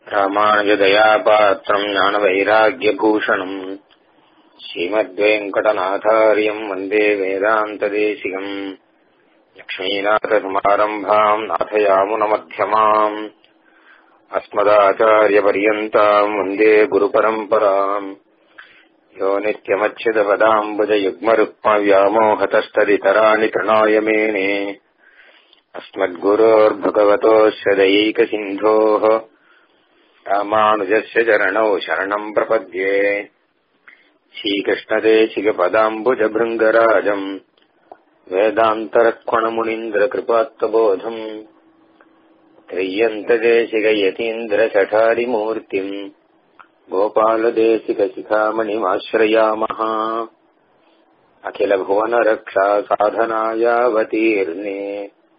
ராமானுஜதயாபாத்திரம் ஞானவைராக்கியபூஷணம் ஸ்ரீமத்வேங்கடநாதாரியம் வந்தே வேதாந்ததேசிகம் லக்ஷ்மீநாதசமாரம்பாம் நாथयामुनमध्यमाम् अस्मदाचार्यपर्यन्ताम् वन्दे गुरुपरम्पराम् यो नित्यमच्युतपदाम्बुजयुग्मरुक्मव्यामोहतस्तदितराणि तृणाय मेने अस्मद्गुरोर्भगवतोऽस्य दैकसिन्धोः रामानुजस्य चरणौ शरणम् प्रपद्ये श्रीकृष्णदेशिकपदाम्बुजभृङ्गराजम् वेदान्तरक्वणमुनीन्द्रकृपात्तबोधम् त्रय्यन्तदेशिकयतीन्द्रशठारिमूर्तिम् गोपालदेशिकशिखामणिमाश्रयामः अखिलभुवनरक्षा साधनायावतीर्णे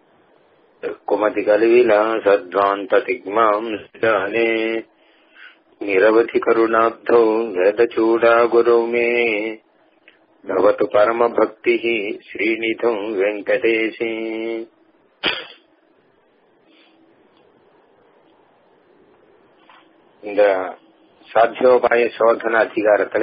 कुमतिकलिविलासध्वान्ततिग्माम् जाने निरवधि करुणाब्धौ वेदचूडागुरौ मे भवतु परमभक्तिः श्रीनिधौ வெங்கடேஷே இந்த சாத்தியோபாய சோதன அதிகாரத்துல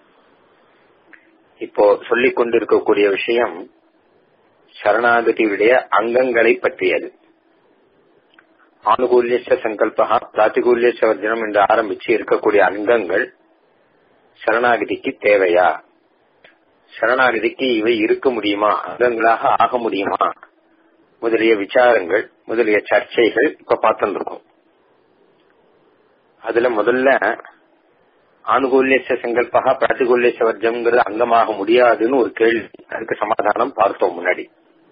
இப்போ சொல்லிக் கொண்டிருக்கக்கூடிய விஷயம் சரணாகதியுடைய அங்கங்களை பற்றியது ஆனுகூல்யச சங்கல்பா பிராத்திகூல்யச வர்ஜனம் என்று ஆரம்பிச்சு இருக்கக்கூடிய அங்கங்கள் சரணாகதிக்கு தேவையா சரணாகதிக்கு இவை இருக்க முடியுமா அங்கங்களாக ஆக முடியுமா முதலிய விசாரங்கள் முதலிய சர்ச்சைகள் இப்ப பார்த்துருக்கோம் அதுல முதல்ல ஆனுகூல்யச சங்கல்பா பிராத்திகூல்யச வர்ஜம்ங்கிறது அங்கமாக முடியாதுன்னு ஒரு கேள்வி அதுக்கு சமாதானம் பார்த்தோம் முன்னாடி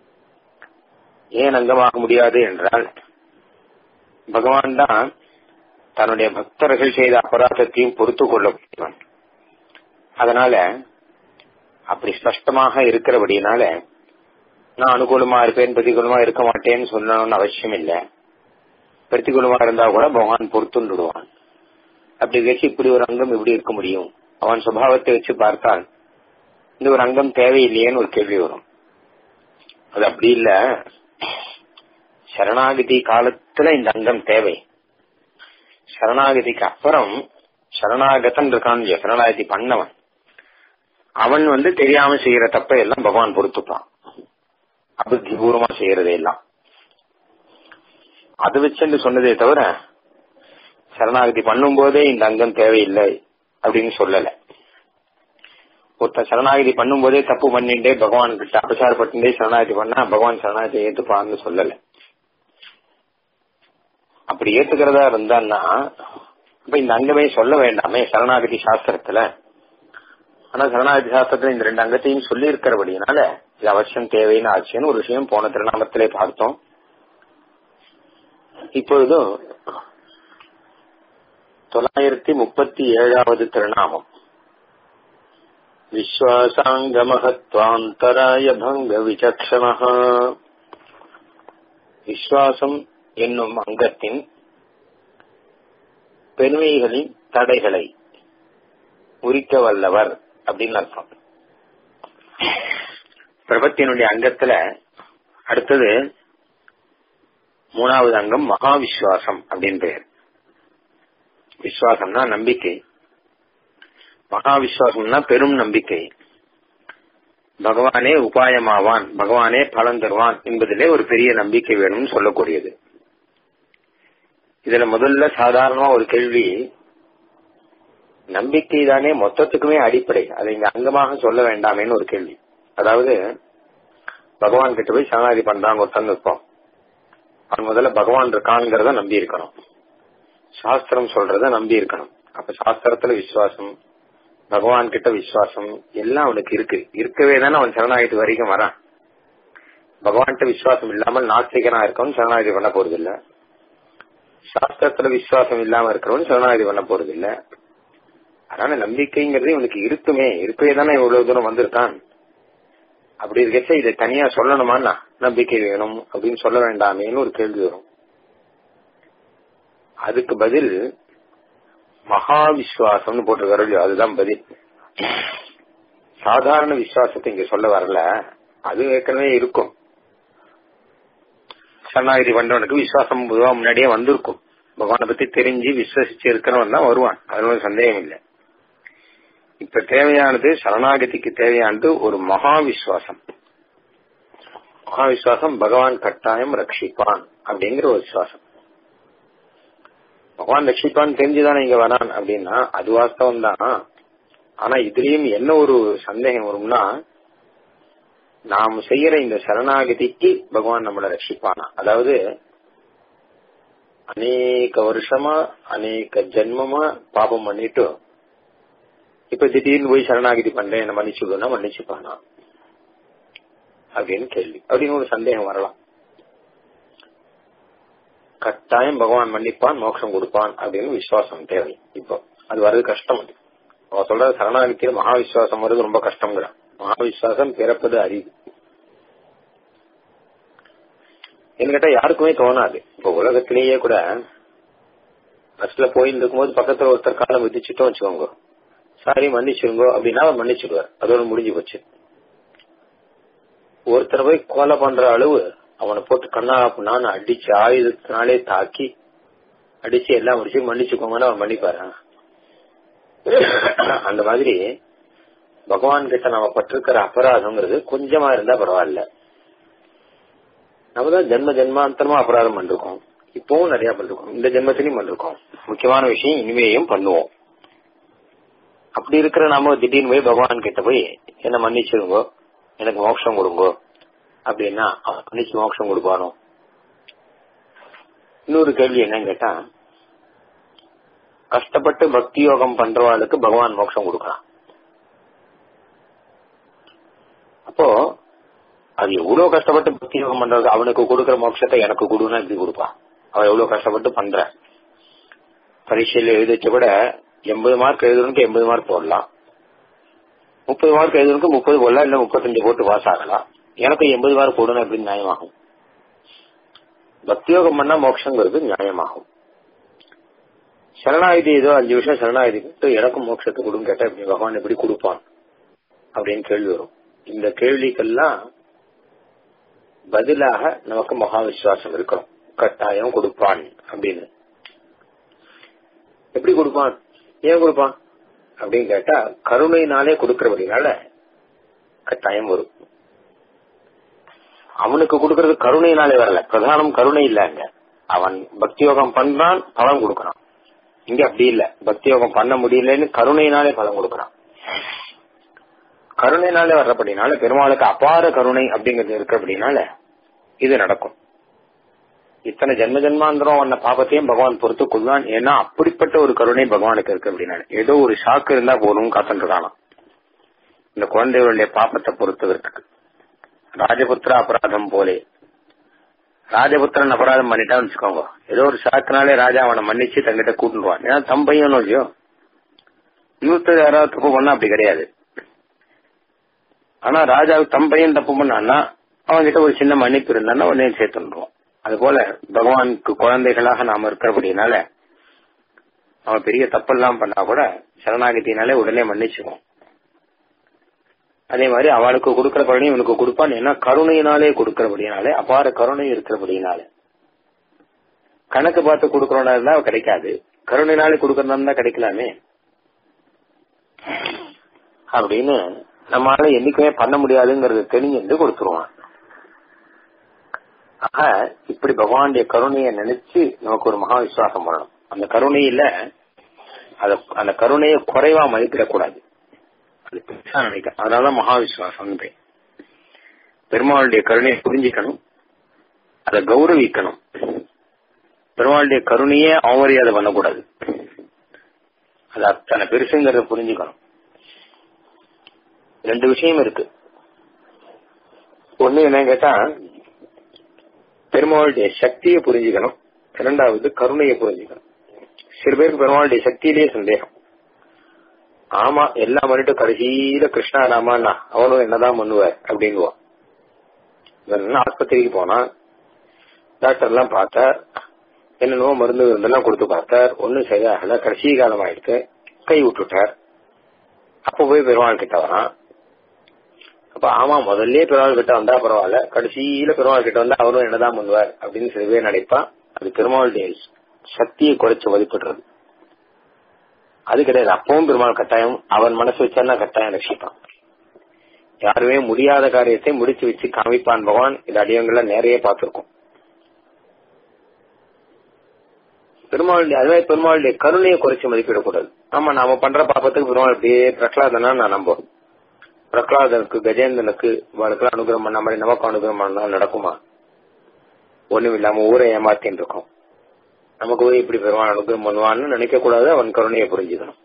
ஏன் அங்கமாக முடியாது என்றால் பகவான் தான் தன்னுடைய பக்தர்கள் செய்த அபராதத்தையும் பொறுத்து கொள்ள முடியும் அதனால அப்படி ஸ்பஷ்டமாக இருக்கிறபடினால நான் அனுகூலமா இருப்பேன் பிரதிகூலமா இருக்க மாட்டேன்னு சொல்லணும்னு அவசியம் இல்லை பிரதிகூலமா இருந்தா கூட பகவான் பொறுத்துண்டுடுவான் அப்படி வச்சு இப்படி ஒரு அங்கம் எப்படி இருக்க முடியும் அவன் சுபாவத்தை வச்சு பார்த்தால் இந்த ஒரு அங்கம் தேவையில்லையேன்னு ஒரு கேள்வி வரும் அது அப்படி இல்ல சரணாகதி காலத்துல இந்த அங்கம் தேவை சரணாகதிக்கு அப்புறம் சரணாகதன் இருக்கான் சரணாகதி பண்ணவன் அவன் வந்து தெரியாம செய்யற தப்ப எல்லாம் பகவான் பொறுத்துப்பான் அபுத்திபூர்வமா செய்யறதே எல்லாம் அது வச்சுன்னு சொன்னதே தவிர சரணாகதி பண்ணும் போதே இந்த அங்கம் தேவையில்லை அப்படின்னு சொல்லல ஒருத்தன் சரணாகதி பண்ணும் போதே தப்பு பண்ணிட்டே பகவான் கிட்ட அபசாரப்பட்டுட்டே சரணாகதி பண்ணா பகவான் சரணாகதி ஏத்துப்பான்னு சொல்லல அப்படி ஏத்துக்கிறதா இருந்தான்னா அப்ப இந்த அங்கமே சொல்ல வேண்டாமே சரணாகதி சாஸ்திரத்துல ஆனா சரணாகதி சாஸ்திரத்துல இந்த ரெண்டு அங்கத்தையும் சொல்லி இருக்கிறபடினால இது அவசியம் தேவைன்னு ஆச்சுன்னு ஒரு விஷயம் போன திருநாமத்திலே பார்த்தோம் இப்பொழுது தொள்ளாயிரத்தி முப்பத்தி ஏழாவது திருநாமம் விஸ்வாசாங்கமகத்வாந்தராய பங்க விசக்ஷண விஸ்வாசம் என்னும் அங்கத்தின் பெருமைகளின் தடைகளை உரிக்க வல்லவர் அப்படின்னு அர்த்தம் பிரபத்தினுடைய அங்கத்துல அடுத்தது மூணாவது அங்கம் மகா விஸ்வாசம் அப்படின்னு பெயர் விஸ்வாசம்னா நம்பிக்கை மகா விஸ்வாசம்னா பெரும் நம்பிக்கை பகவானே உபாயமாவான் பகவானே பலன் தருவான் என்பதிலே ஒரு பெரிய நம்பிக்கை வேணும்னு சொல்லக்கூடியது இதுல முதல்ல சாதாரணமா ஒரு கேள்வி நம்பிக்கை தானே மொத்தத்துக்குமே அடிப்படை அதை இங்க அங்கமாக சொல்ல வேண்டாமேன்னு ஒரு கேள்வி அதாவது பகவான் கிட்ட போய் சரணாதி பண்றாங்க ஒருத்தன் இருப்போம் அவன் முதல்ல பகவான் இருக்கான்ங்கிறத நம்பி இருக்கணும் சாஸ்திரம் சொல்றத நம்பி இருக்கணும் அப்ப சாஸ்திரத்துல விசுவாசம் பகவான் கிட்ட விசுவாசம் எல்லாம் அவனுக்கு இருக்கு இருக்கவே தானே அவன் சரணாகதி வரைக்கும் வரான் பகவான்கிட்ட விசுவாசம் இல்லாமல் நாஸ்திகனா இருக்கவன் சரணாகதி பண்ண போறது இல்ல சாஸ்திரத்துல விசுவாசம் இல்லாம இருக்கிறவன் சரணாகதி பண்ண போறது இல்ல அதனால நம்பிக்கைங்கிறது இவனுக்கு இருக்குமே இருக்கவே தானே இவ்வளவு தூரம் வந்திருக்கான் அப்படி இருக்கச்ச இதை தனியா சொல்லணுமான்னா நம்பிக்கை வேணும் அப்படின்னு சொல்ல வேண்டாமேன்னு ஒரு கேள்வி வரும் அதுக்கு பதில் மகா விஸ்வாசம்னு போட்டிருக்காரு அதுதான் பதில் சாதாரண விசுவாசத்தை இங்க சொல்ல வரல அது ஏற்கனவே இருக்கும் சரணாகதி பண்றவனுக்கு விசுவாசம் பொதுவா முன்னாடியே வந்திருக்கும் பகவானை பத்தி தெரிஞ்சு விசுவசிச்சு இருக்கிறவன் தான் வருவான் அதுல ஒரு சந்தேகம் இல்லை இப்ப தேவையானது சரணாகதிக்கு தேவையானது ஒரு மகா விசுவாசம் மகா விசுவாசம் பகவான் கட்டாயம் ரட்சிப்பான் அப்படிங்கிற ஒரு விசுவாசம் பகவான் ரட்சிப்பான் தெரிஞ்சுதானே இங்க வரான் அப்படின்னா அது வாஸ்தவம் தான் ஆனா இதுலயும் என்ன ஒரு சந்தேகம் வரும்னா நாம் செய்யற இந்த சரணாகதிக்கு பகவான் நம்மளை ரட்சிப்பானா அதாவது அநேக வருஷமா அநேக ஜென்மமா பாபம் பண்ணிட்டு இப்ப திடீர்னு போய் சரணாகதி பண்றேன் என்ன மன்னிச்சுடுனா மன்னிச்சுப்பானா அப்படின்னு கேள்வி அப்படின்னு ஒரு சந்தேகம் வரலாம் கட்டாயம் பகவான் மன்னிப்பான் மோட்சம் கொடுப்பான் அப்படின்னு விசுவாசம் தேவை இப்போ அது வர்றது கஷ்டம் அது அவன் சொல்ற சரணாகத்தியில் மகா விசுவாசம் வருது ரொம்ப கஷ்டங்கிறான் மகா விசுவாசம் பிறப்பது அரிது என்கிட்ட யாருக்குமே தோணாது இப்ப உலகத்திலேயே கூட பஸ்ல போயிட்டு இருக்கும்போது பக்கத்துல ஒருத்தர் காலம் விதிச்சுட்டோம் வச்சுக்கோங்க சாரி மன்னிச்சிருங்க அப்படின்னா அவர் மன்னிச்சிடுவார் அதோட முடிஞ்சு போச்சு ஒருத்தர் போய் கொலை பண்ற அளவு அவனை போட்டு கண்ணா அப்படின்னு அடிச்சு ஆயுதத்தினாலே தாக்கி அடிச்சு எல்லாம் முடிச்சு மன்னிச்சுக்கோங்கன்னு அவன் மன்னிப்பாரு அந்த மாதிரி பகவான் கிட்ட நம்ம பட்டிருக்கிற அபராதம்ங்கிறது கொஞ்சமா இருந்தா பரவாயில்ல நம்ம தான் ஜென்ம ஜென்மாந்தரமா அபராதம் பண்ணிருக்கோம் இப்பவும் நிறைய பண்ணிருக்கோம் இந்த ஜென்மத்திலையும் பண்ணிருக்கோம் முக்கியமான விஷயம் இனிமேயும் பண்ணுவோம் அப்படி இருக்கிற நாம திடீர்னு போய் பகவான் கிட்ட போய் என்ன மன்னிச்சிருங்கோ எனக்கு மோட்சம் கொடுங்கோ அப்படின்னா மன்னிச்சு மோட்சம் கொடுப்பானோ இன்னொரு கேள்வி என்னன்னு கேட்டா கஷ்டப்பட்டு பக்தி யோகம் பண்றவாளுக்கு பகவான் மோட்சம் கொடுக்கறான் அப்போ அது எவ்வளவு கஷ்டப்பட்டு பக்தி யோகம் பண்றது அவனுக்கு கொடுக்கற மோட்சத்தை எனக்கு கொடுன்னா இப்படி கொடுப்பான் அவன் எவ்வளவு கஷ்டப்பட்டு பண்ற பரீட்சையில எழுதிச்ச கூட எண்பது மார்க் எழுதுறதுக்கு எண்பது மார்க் போடலாம் முப்பது மார்க் எழுதுறதுக்கு முப்பது போடலாம் இல்ல முப்பத்தஞ்சு போட்டு பாஸ் ஆகலாம் எனக்கு எண்பது மார்க் போடணும் அப்படின்னு நியாயமாகும் பக்தியோகம் பண்ணா மோட்சங்கிறது நியாயமாகும் சரணாயுதி ஏதோ அஞ்சு வருஷம் சரணாயுதி எனக்கும் மோட்சத்தை கொடுன்னு கேட்டா இப்படி பகவான் எப்படி கொடுப்பான் அப்படின்னு கேள்வி வரும் இந்த கேள்விக்கெல்லாம் பதிலாக நமக்கு மகா விசுவாசம் இருக்கணும் கட்டாயம் கொடுப்பான் அப்படின்னு எப்படி கொடுப்பான் ஏன் கொடுப்பான் அப்படின்னு கேட்டா கருணையினாலே கொடுக்கறபடினால கட்டாயம் வரும் அவனுக்கு கொடுக்கறது கருணையினாலே வரல பிரதானம் கருணை இல்ல அங்க அவன் பக்தி யோகம் பண்றான் பலன் கொடுக்கறான் இங்க அப்படி இல்ல பக்தி யோகம் பண்ண முடியலன்னு கருணையினாலே பலன் கொடுக்கறான் கருணைனாலே வர்றபடினால பெருமாளுக்கு அபார கருணை அப்படிங்கிறது இருக்கிறபடினால இது நடக்கும் இத்தனை ஜென்ம ஜென்மாந்திரம் வந்த பாபத்தையும் பகவான் பொறுத்து கொள்வான் ஏன்னா அப்படிப்பட்ட ஒரு கருணை பகவானுக்கு இருக்கு அப்படின்னால ஏதோ ஒரு ஷாக்கு இருந்தா போதும் காத்துருக்கானா இந்த குழந்தைகளுடைய பாப்பத்தை பொறுத்ததற்கு ராஜபுத்திர அபராதம் போலே ராஜபுத்திரன் அபராதம் பண்ணிட்டான்னு வச்சுக்கோங்க ஏதோ ஒரு ஷாக்குனாலே ராஜா அவனை மன்னிச்சு தங்கிட்ட கூட்டுருவான் ஏன்னா தம் பையனும் இல்லையோ இன்னொருத்தர் யாராவது தப்பு பண்ணா அப்படி கிடையாது ஆனா ராஜாவுக்கு தம் பையன் தப்பு பண்ணான்னா அவன்கிட்ட ஒரு சின்ன மன்னிப்பு இருந்தான்னா உடனே சேர்த்துருவோம் அது போல பகவானுக்கு குழந்தைகளாக நாம இருக்கிறபடினால அவன் பெரிய தப்பெல்லாம் பண்ணா கூட சரணாகத்தினாலே உடனே மன்னிச்சுக்குவோம் அதே மாதிரி அவளுக்கு கொடுக்கிற கருணை இவனுக்கு கொடுப்பான் ஏன்னா கருணையினாலே கொடுக்கிறபடினாலே அபார கருணை இருக்கிறபடினால கணக்கு பார்த்து கொடுக்கறோம்னா இருந்தா கிடைக்காது கருணையினாலே கொடுக்கறதா இருந்தா கிடைக்கலாமே அப்படின்னு நம்மளால என்னைக்குமே பண்ண முடியாதுங்கிறது தெரிஞ்சு கொடுத்துருவான் ஆக இப்படி பகவானுடைய கருணையை நினைச்சு நமக்கு ஒரு மகா விசுவாசம் பண்ணணும் அந்த கருணையில அத அந்த கருணையை குறைவா மதிப்பிடக்கூடாது அது பெருசா நினைக்க அதனாலதான் மகா விசுவாசம் பெருமாளுடைய கருணையை புரிஞ்சுக்கணும் அதை கௌரவிக்கணும் பெருமாளுடைய கருணையே அவமரியாதை பண்ணக்கூடாது அது அத்தனை பெருசுங்கிறத புரிஞ்சுக்கணும் ரெண்டு விஷயம் இருக்கு ஒண்ணு என்ன கேட்டா பெருமாளுடைய சக்தியை புரிஞ்சுக்கணும் இரண்டாவது கருணையை புரிஞ்சுக்கணும் சில பேருக்கு பெருமாளுடைய சக்தியிலேயே சந்தேகம் ஆமா எல்லாம் பண்ணிட்டு கடைசியில கிருஷ்ணா ராமான்னா அவனும் என்னதான் பண்ணுவார் அப்படின்னுவான் இவன் ஆஸ்பத்திரிக்கு போனா டாக்டர் எல்லாம் பார்த்தார் என்னென்னவோ மருந்து இருந்தெல்லாம் கொடுத்து பார்த்தார் ஒன்னும் சரியாகல கடைசி காலம் ஆயிடுத்து கை விட்டுட்டார் அப்ப போய் பெருமாள் கிட்ட வரான் அப்ப ஆமா முதல்ல பெருமாள் கிட்ட வந்தா பரவாயில்ல கடைசியில பெருமாள் கிட்ட வந்தா அவரும் என்னதான் பண்ணுவார் அப்படின்னு சில பேர் நினைப்பான் அது பெருமாளுடைய சக்தியை குறைச்சு மதிப்பிடுறது அது கிடையாது அப்பவும் பெருமாள் கட்டாயம் அவன் மனசு வச்சான்னா கட்டாயம் ரட்சிப்பான் யாருமே முடியாத காரியத்தை முடிச்சு வச்சு காமிப்பான் பகவான் இது அடியவங்கள நிறைய பார்த்திருக்கோம் பெருமாளுடைய அதுவே பெருமாளுடைய கருணையை குறைச்சு மதிப்பிடக்கூடாது ஆமா நாம பண்ற பாப்பத்துக்கு பெருமாள் அப்படியே பிரகலாதனா நான் நம்புறோம் பிரகலாதனுக்கு கஜேந்திரனுக்கு இவளுக்கு அனுகிரகம் பண்ண மாதிரி நமக்கு அனுகிரகம் பண்ணாலும் நடக்குமா ஒண்ணும் இல்லாம ஊரை ஏமாத்தின்னு இருக்கோம் நமக்கு போய் இப்படி பெருமாள் அனுகிரகம் பண்ணுவான்னு நினைக்க கூடாது அவன் கருணையை புரிஞ்சுக்கணும்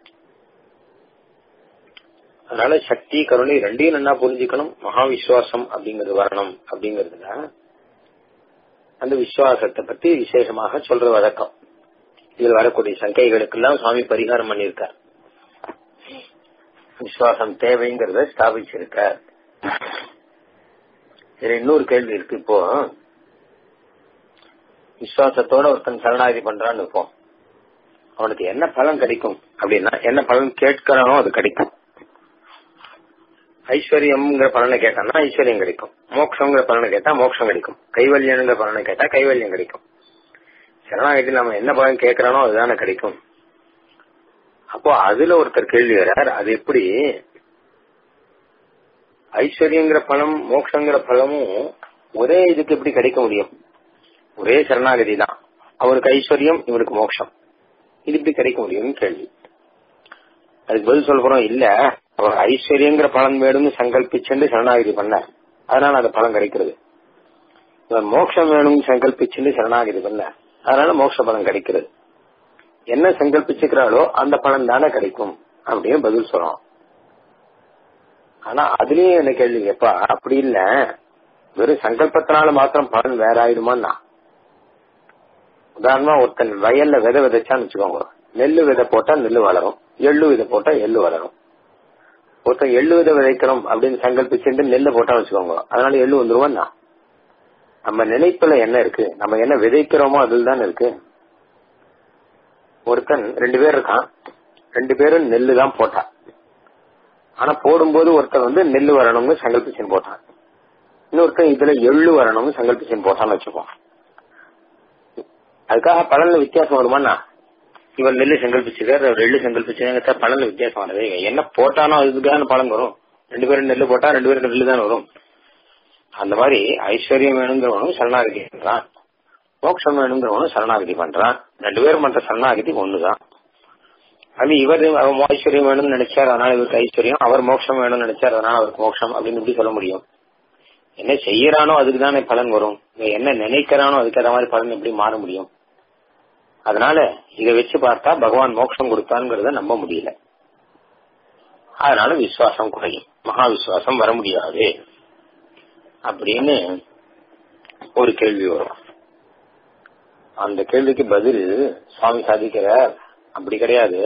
அதனால சக்தி கருணை ரெண்டையும் நல்லா புரிஞ்சுக்கணும் மகா விசுவாசம் அப்படிங்கிறது வரணும் அப்படிங்கறதுல அந்த விசுவாசத்தை பத்தி விசேஷமாக சொல்ற வழக்கம் இதில் வரக்கூடிய சங்கைகளுக்கெல்லாம் சுவாமி பரிகாரம் பண்ணியிருக்கார் விசுவாசம் தேவைங்கிறத ஸ்தாபிச்சிருக்கார் இதுல இன்னொரு கேள்வி இருக்கு இப்போ விசுவாசத்தோட ஒருத்தன் சரணாகதி பண்றான்னு இருப்போம் அவனுக்கு என்ன பலன் கிடைக்கும் அப்படின்னா என்ன பலன் கேட்கிறானோ அது கிடைக்கும் ஐஸ்வர்யம்ங்கிற பலனை கேட்டான்னா ஐஸ்வர்யம் கிடைக்கும் மோட்சங்கிற பலனை கேட்டா மோட்சம் கிடைக்கும் கைவல்யங்கிற பலனை கேட்டா கைவல்யம் கிடைக்கும் சரணாகதி நம்ம என்ன பலன் கேட்கிறானோ அதுதானே கிடைக்கும் அப்போ அதுல ஒருத்தர் கேள்வி வர்றார் அது எப்படி ஐஸ்வர்யங்கிற பலம் மோட்சங்கிற பலமும் ஒரே இதுக்கு எப்படி கிடைக்க முடியும் ஒரே சரணாகதி தான் அவருக்கு ஐஸ்வர்யம் இவருக்கு மோட்சம் இது இப்படி கிடைக்க முடியும்னு கேள்வி அதுக்கு பதில் சொல்ல போறோம் இல்ல அவர் ஐஸ்வர்யங்கிற பலன் வேணும்னு சங்கல்பிச்சுட்டு சரணாகதி பண்ண அதனால அந்த பலன் கிடைக்கிறது இவர் மோட்சம் வேணும்னு சங்கல்பிச்சுட்டு சரணாகதி பண்ண அதனால மோட்ச பலன் கிடைக்கிறது என்ன சங்கல்பிச்சுக்கிறாளோ அந்த பலன் தானே கிடைக்கும் அப்படின்னு பதில் சொல்றோம் ஆனா அதுலயும் என்ன கேள்வி எப்பா அப்படி இல்ல வெறும் சங்கல்பத்தினால மாத்திரம் பலன் வேற ஆயிடுமான்னா உதாரணமா ஒருத்தன் வயல்ல விதை விதைச்சான்னு வச்சுக்கோங்க நெல்லு விதை போட்டா நெல்லு வளரும் எள்ளு விதை போட்டா எள்ளு வளரும் ஒருத்தன் எள்ளு விதை விதைக்கிறோம் அப்படின்னு சங்கல்பிச்சுட்டு நெல்லு போட்டா வச்சுக்கோங்க அதனால எள்ளு வந்துருவோம்னா நம்ம நினைப்புல என்ன இருக்கு நம்ம என்ன விதைக்கிறோமோ அதில் தான் இருக்கு ஒருத்தன் ரெண்டு பேர் இருக்கான் ரெண்டு பேரும் நெல்லு தான் போட்டான் ஆனா போடும்போது ஒருத்தன் வந்து நெல்லு வரணும்னு சங்கல்பிச்சன் போட்டான் இன்னொருத்தன் இதுல எள்ளு வரணும்னு சங்கல்பிச்சன் போட்டான்னு வச்சுப்போம் அதுக்காக பலன்ல வித்தியாசம் வருமானா இவர் நெல்லு சங்கல்பிச்சிருக்காரு அவர் எள்ளு சங்கல்பிச்சிருக்க பலன்ல வித்தியாசம் வரவே என்ன போட்டானோ அதுக்கான பலன் வரும் ரெண்டு பேரும் நெல்லு போட்டா ரெண்டு பேருக்கு நெல்லு தான் வரும் அந்த மாதிரி ஐஸ்வர்யம் வேணுங்கிறவனும் சரணாகதி பண்றான் மோட்சம் வேணுங்கிறவனும் சரணாகதி பண்றான் ரெண்டு பேரும் பண்ற சரணாகதி ஒண்ணுதான் அது இவர் அவர் ஐஸ்வர்யம் வேணும்னு நினைச்சார் அதனால இவருக்கு ஐஸ்வர்யம் அவர் மோட்சம் வேணும்னு நினைச்சார் அதனால அவருக்கு மோட்சம் அப்படின்னு எப்படி சொல்ல முடியும் என்ன செய்யறானோ அதுக்கு தானே பலன் வரும் என்ன நினைக்கிறானோ அதுக்கு ஏற்ற மாதிரி பலன் எப்படி மாற முடியும் அதனால இதை வச்சு பார்த்தா பகவான் மோட்சம் கொடுத்தான்ங்கிறத நம்ப முடியல அதனால விசுவாசம் குறையும் மகா விசுவாசம் வர முடியாது அப்படின்னு ஒரு கேள்வி வரும் அந்த கேள்விக்கு பதில் சுவாமி சாதிக்கிறார் அப்படி கிடையாது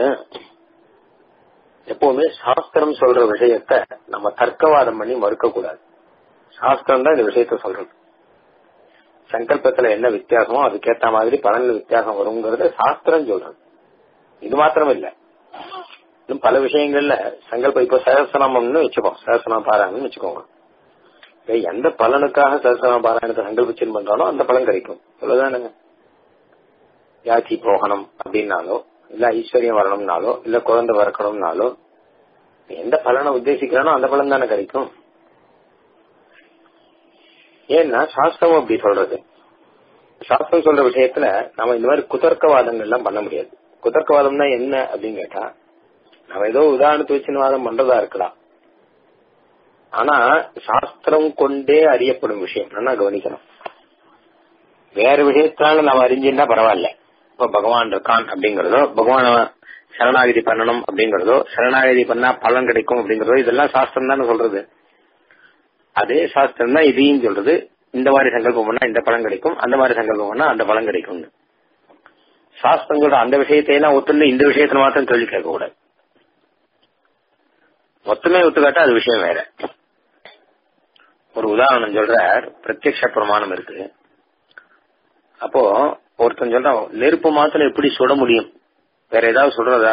எப்பவுமே சாஸ்திரம் சொல்ற விஷயத்த நம்ம தர்க்கவாதம் பண்ணி மறுக்க கூடாது சாஸ்திரம் தான் இந்த விஷயத்த சொல்றது சங்கல்பத்துல என்ன வித்தியாசமோ அதுக்கேத்த மாதிரி பலன்ல வித்தியாசம் வருங்கிறத சாஸ்திரம் சொல்றது இது மாத்திரம் இல்ல இன்னும் பல விஷயங்கள்ல சங்கல்பம் இப்ப சகசநாமம்னு வச்சுக்கோம் சகசநாம பாராயணம்னு வச்சுக்கோங்க எந்த பலனுக்காக சகசநாம பாராயணத்தை சங்கல்பிச்சு பண்றானோ அந்த பலன் கிடைக்கும் இவ்வளவுதானுங்க யாச்சி போகணும் அப்படின்னாலோ இல்ல ஐஸ்வர்யம் வரணும்னாலோ இல்ல குழந்தை பிறக்கணும்னாலோ எந்த பலனை உத்தேசிக்கிறானோ அந்த பலன் தானே கிடைக்கும் ஏன்னா சாஸ்திரம் அப்படி சொல்றது சாஸ்திரம் சொல்ற விஷயத்துல நம்ம இந்த மாதிரி குதர்க்கவாதங்கள் எல்லாம் பண்ண முடியாது குதர்க்கவாதம்னா என்ன அப்படின்னு கேட்டா நம்ம ஏதோ உதாரணத்தை வச்சு வாதம் பண்றதா இருக்கலாம் ஆனா சாஸ்திரம் கொண்டே அறியப்படும் விஷயம் நல்லா கவனிக்கணும் வேற விஷயத்தால நம்ம அறிஞ்சிருந்தா பரவாயில்ல இப்ப பகவான் இருக்கான் அப்படிங்கறதோ பகவான சரணாகதி பண்ணணும் அப்படிங்கறதோ சரணாகதி பண்ணா பலன் கிடைக்கும் அப்படிங்கறதோ இதெல்லாம் சாஸ்திரம் தானே சொல்றது அதே சாஸ்திரம் தான் இதையும் சொல்றது இந்த மாதிரி சங்கல்பம் பண்ணா இந்த பலன் கிடைக்கும் அந்த மாதிரி சங்கல்பம் பண்ணா அந்த பலன் கிடைக்கும் சாஸ்திரம் சொல்ற அந்த விஷயத்தையெல்லாம் ஒத்துண்டு இந்த விஷயத்துல மாத்திரம் கேள்வி கேட்க கூடாது மொத்தமே ஒத்துக்காட்டா அது விஷயம் வேற ஒரு உதாரணம் சொல்ற பிரத்யக்ஷ பிரமாணம் இருக்கு அப்போ ஒருத்தன் சொல்றான் நெருப்பு மாத்திரம் எப்படி சுட முடியும் வேற ஏதாவது சொல்றதா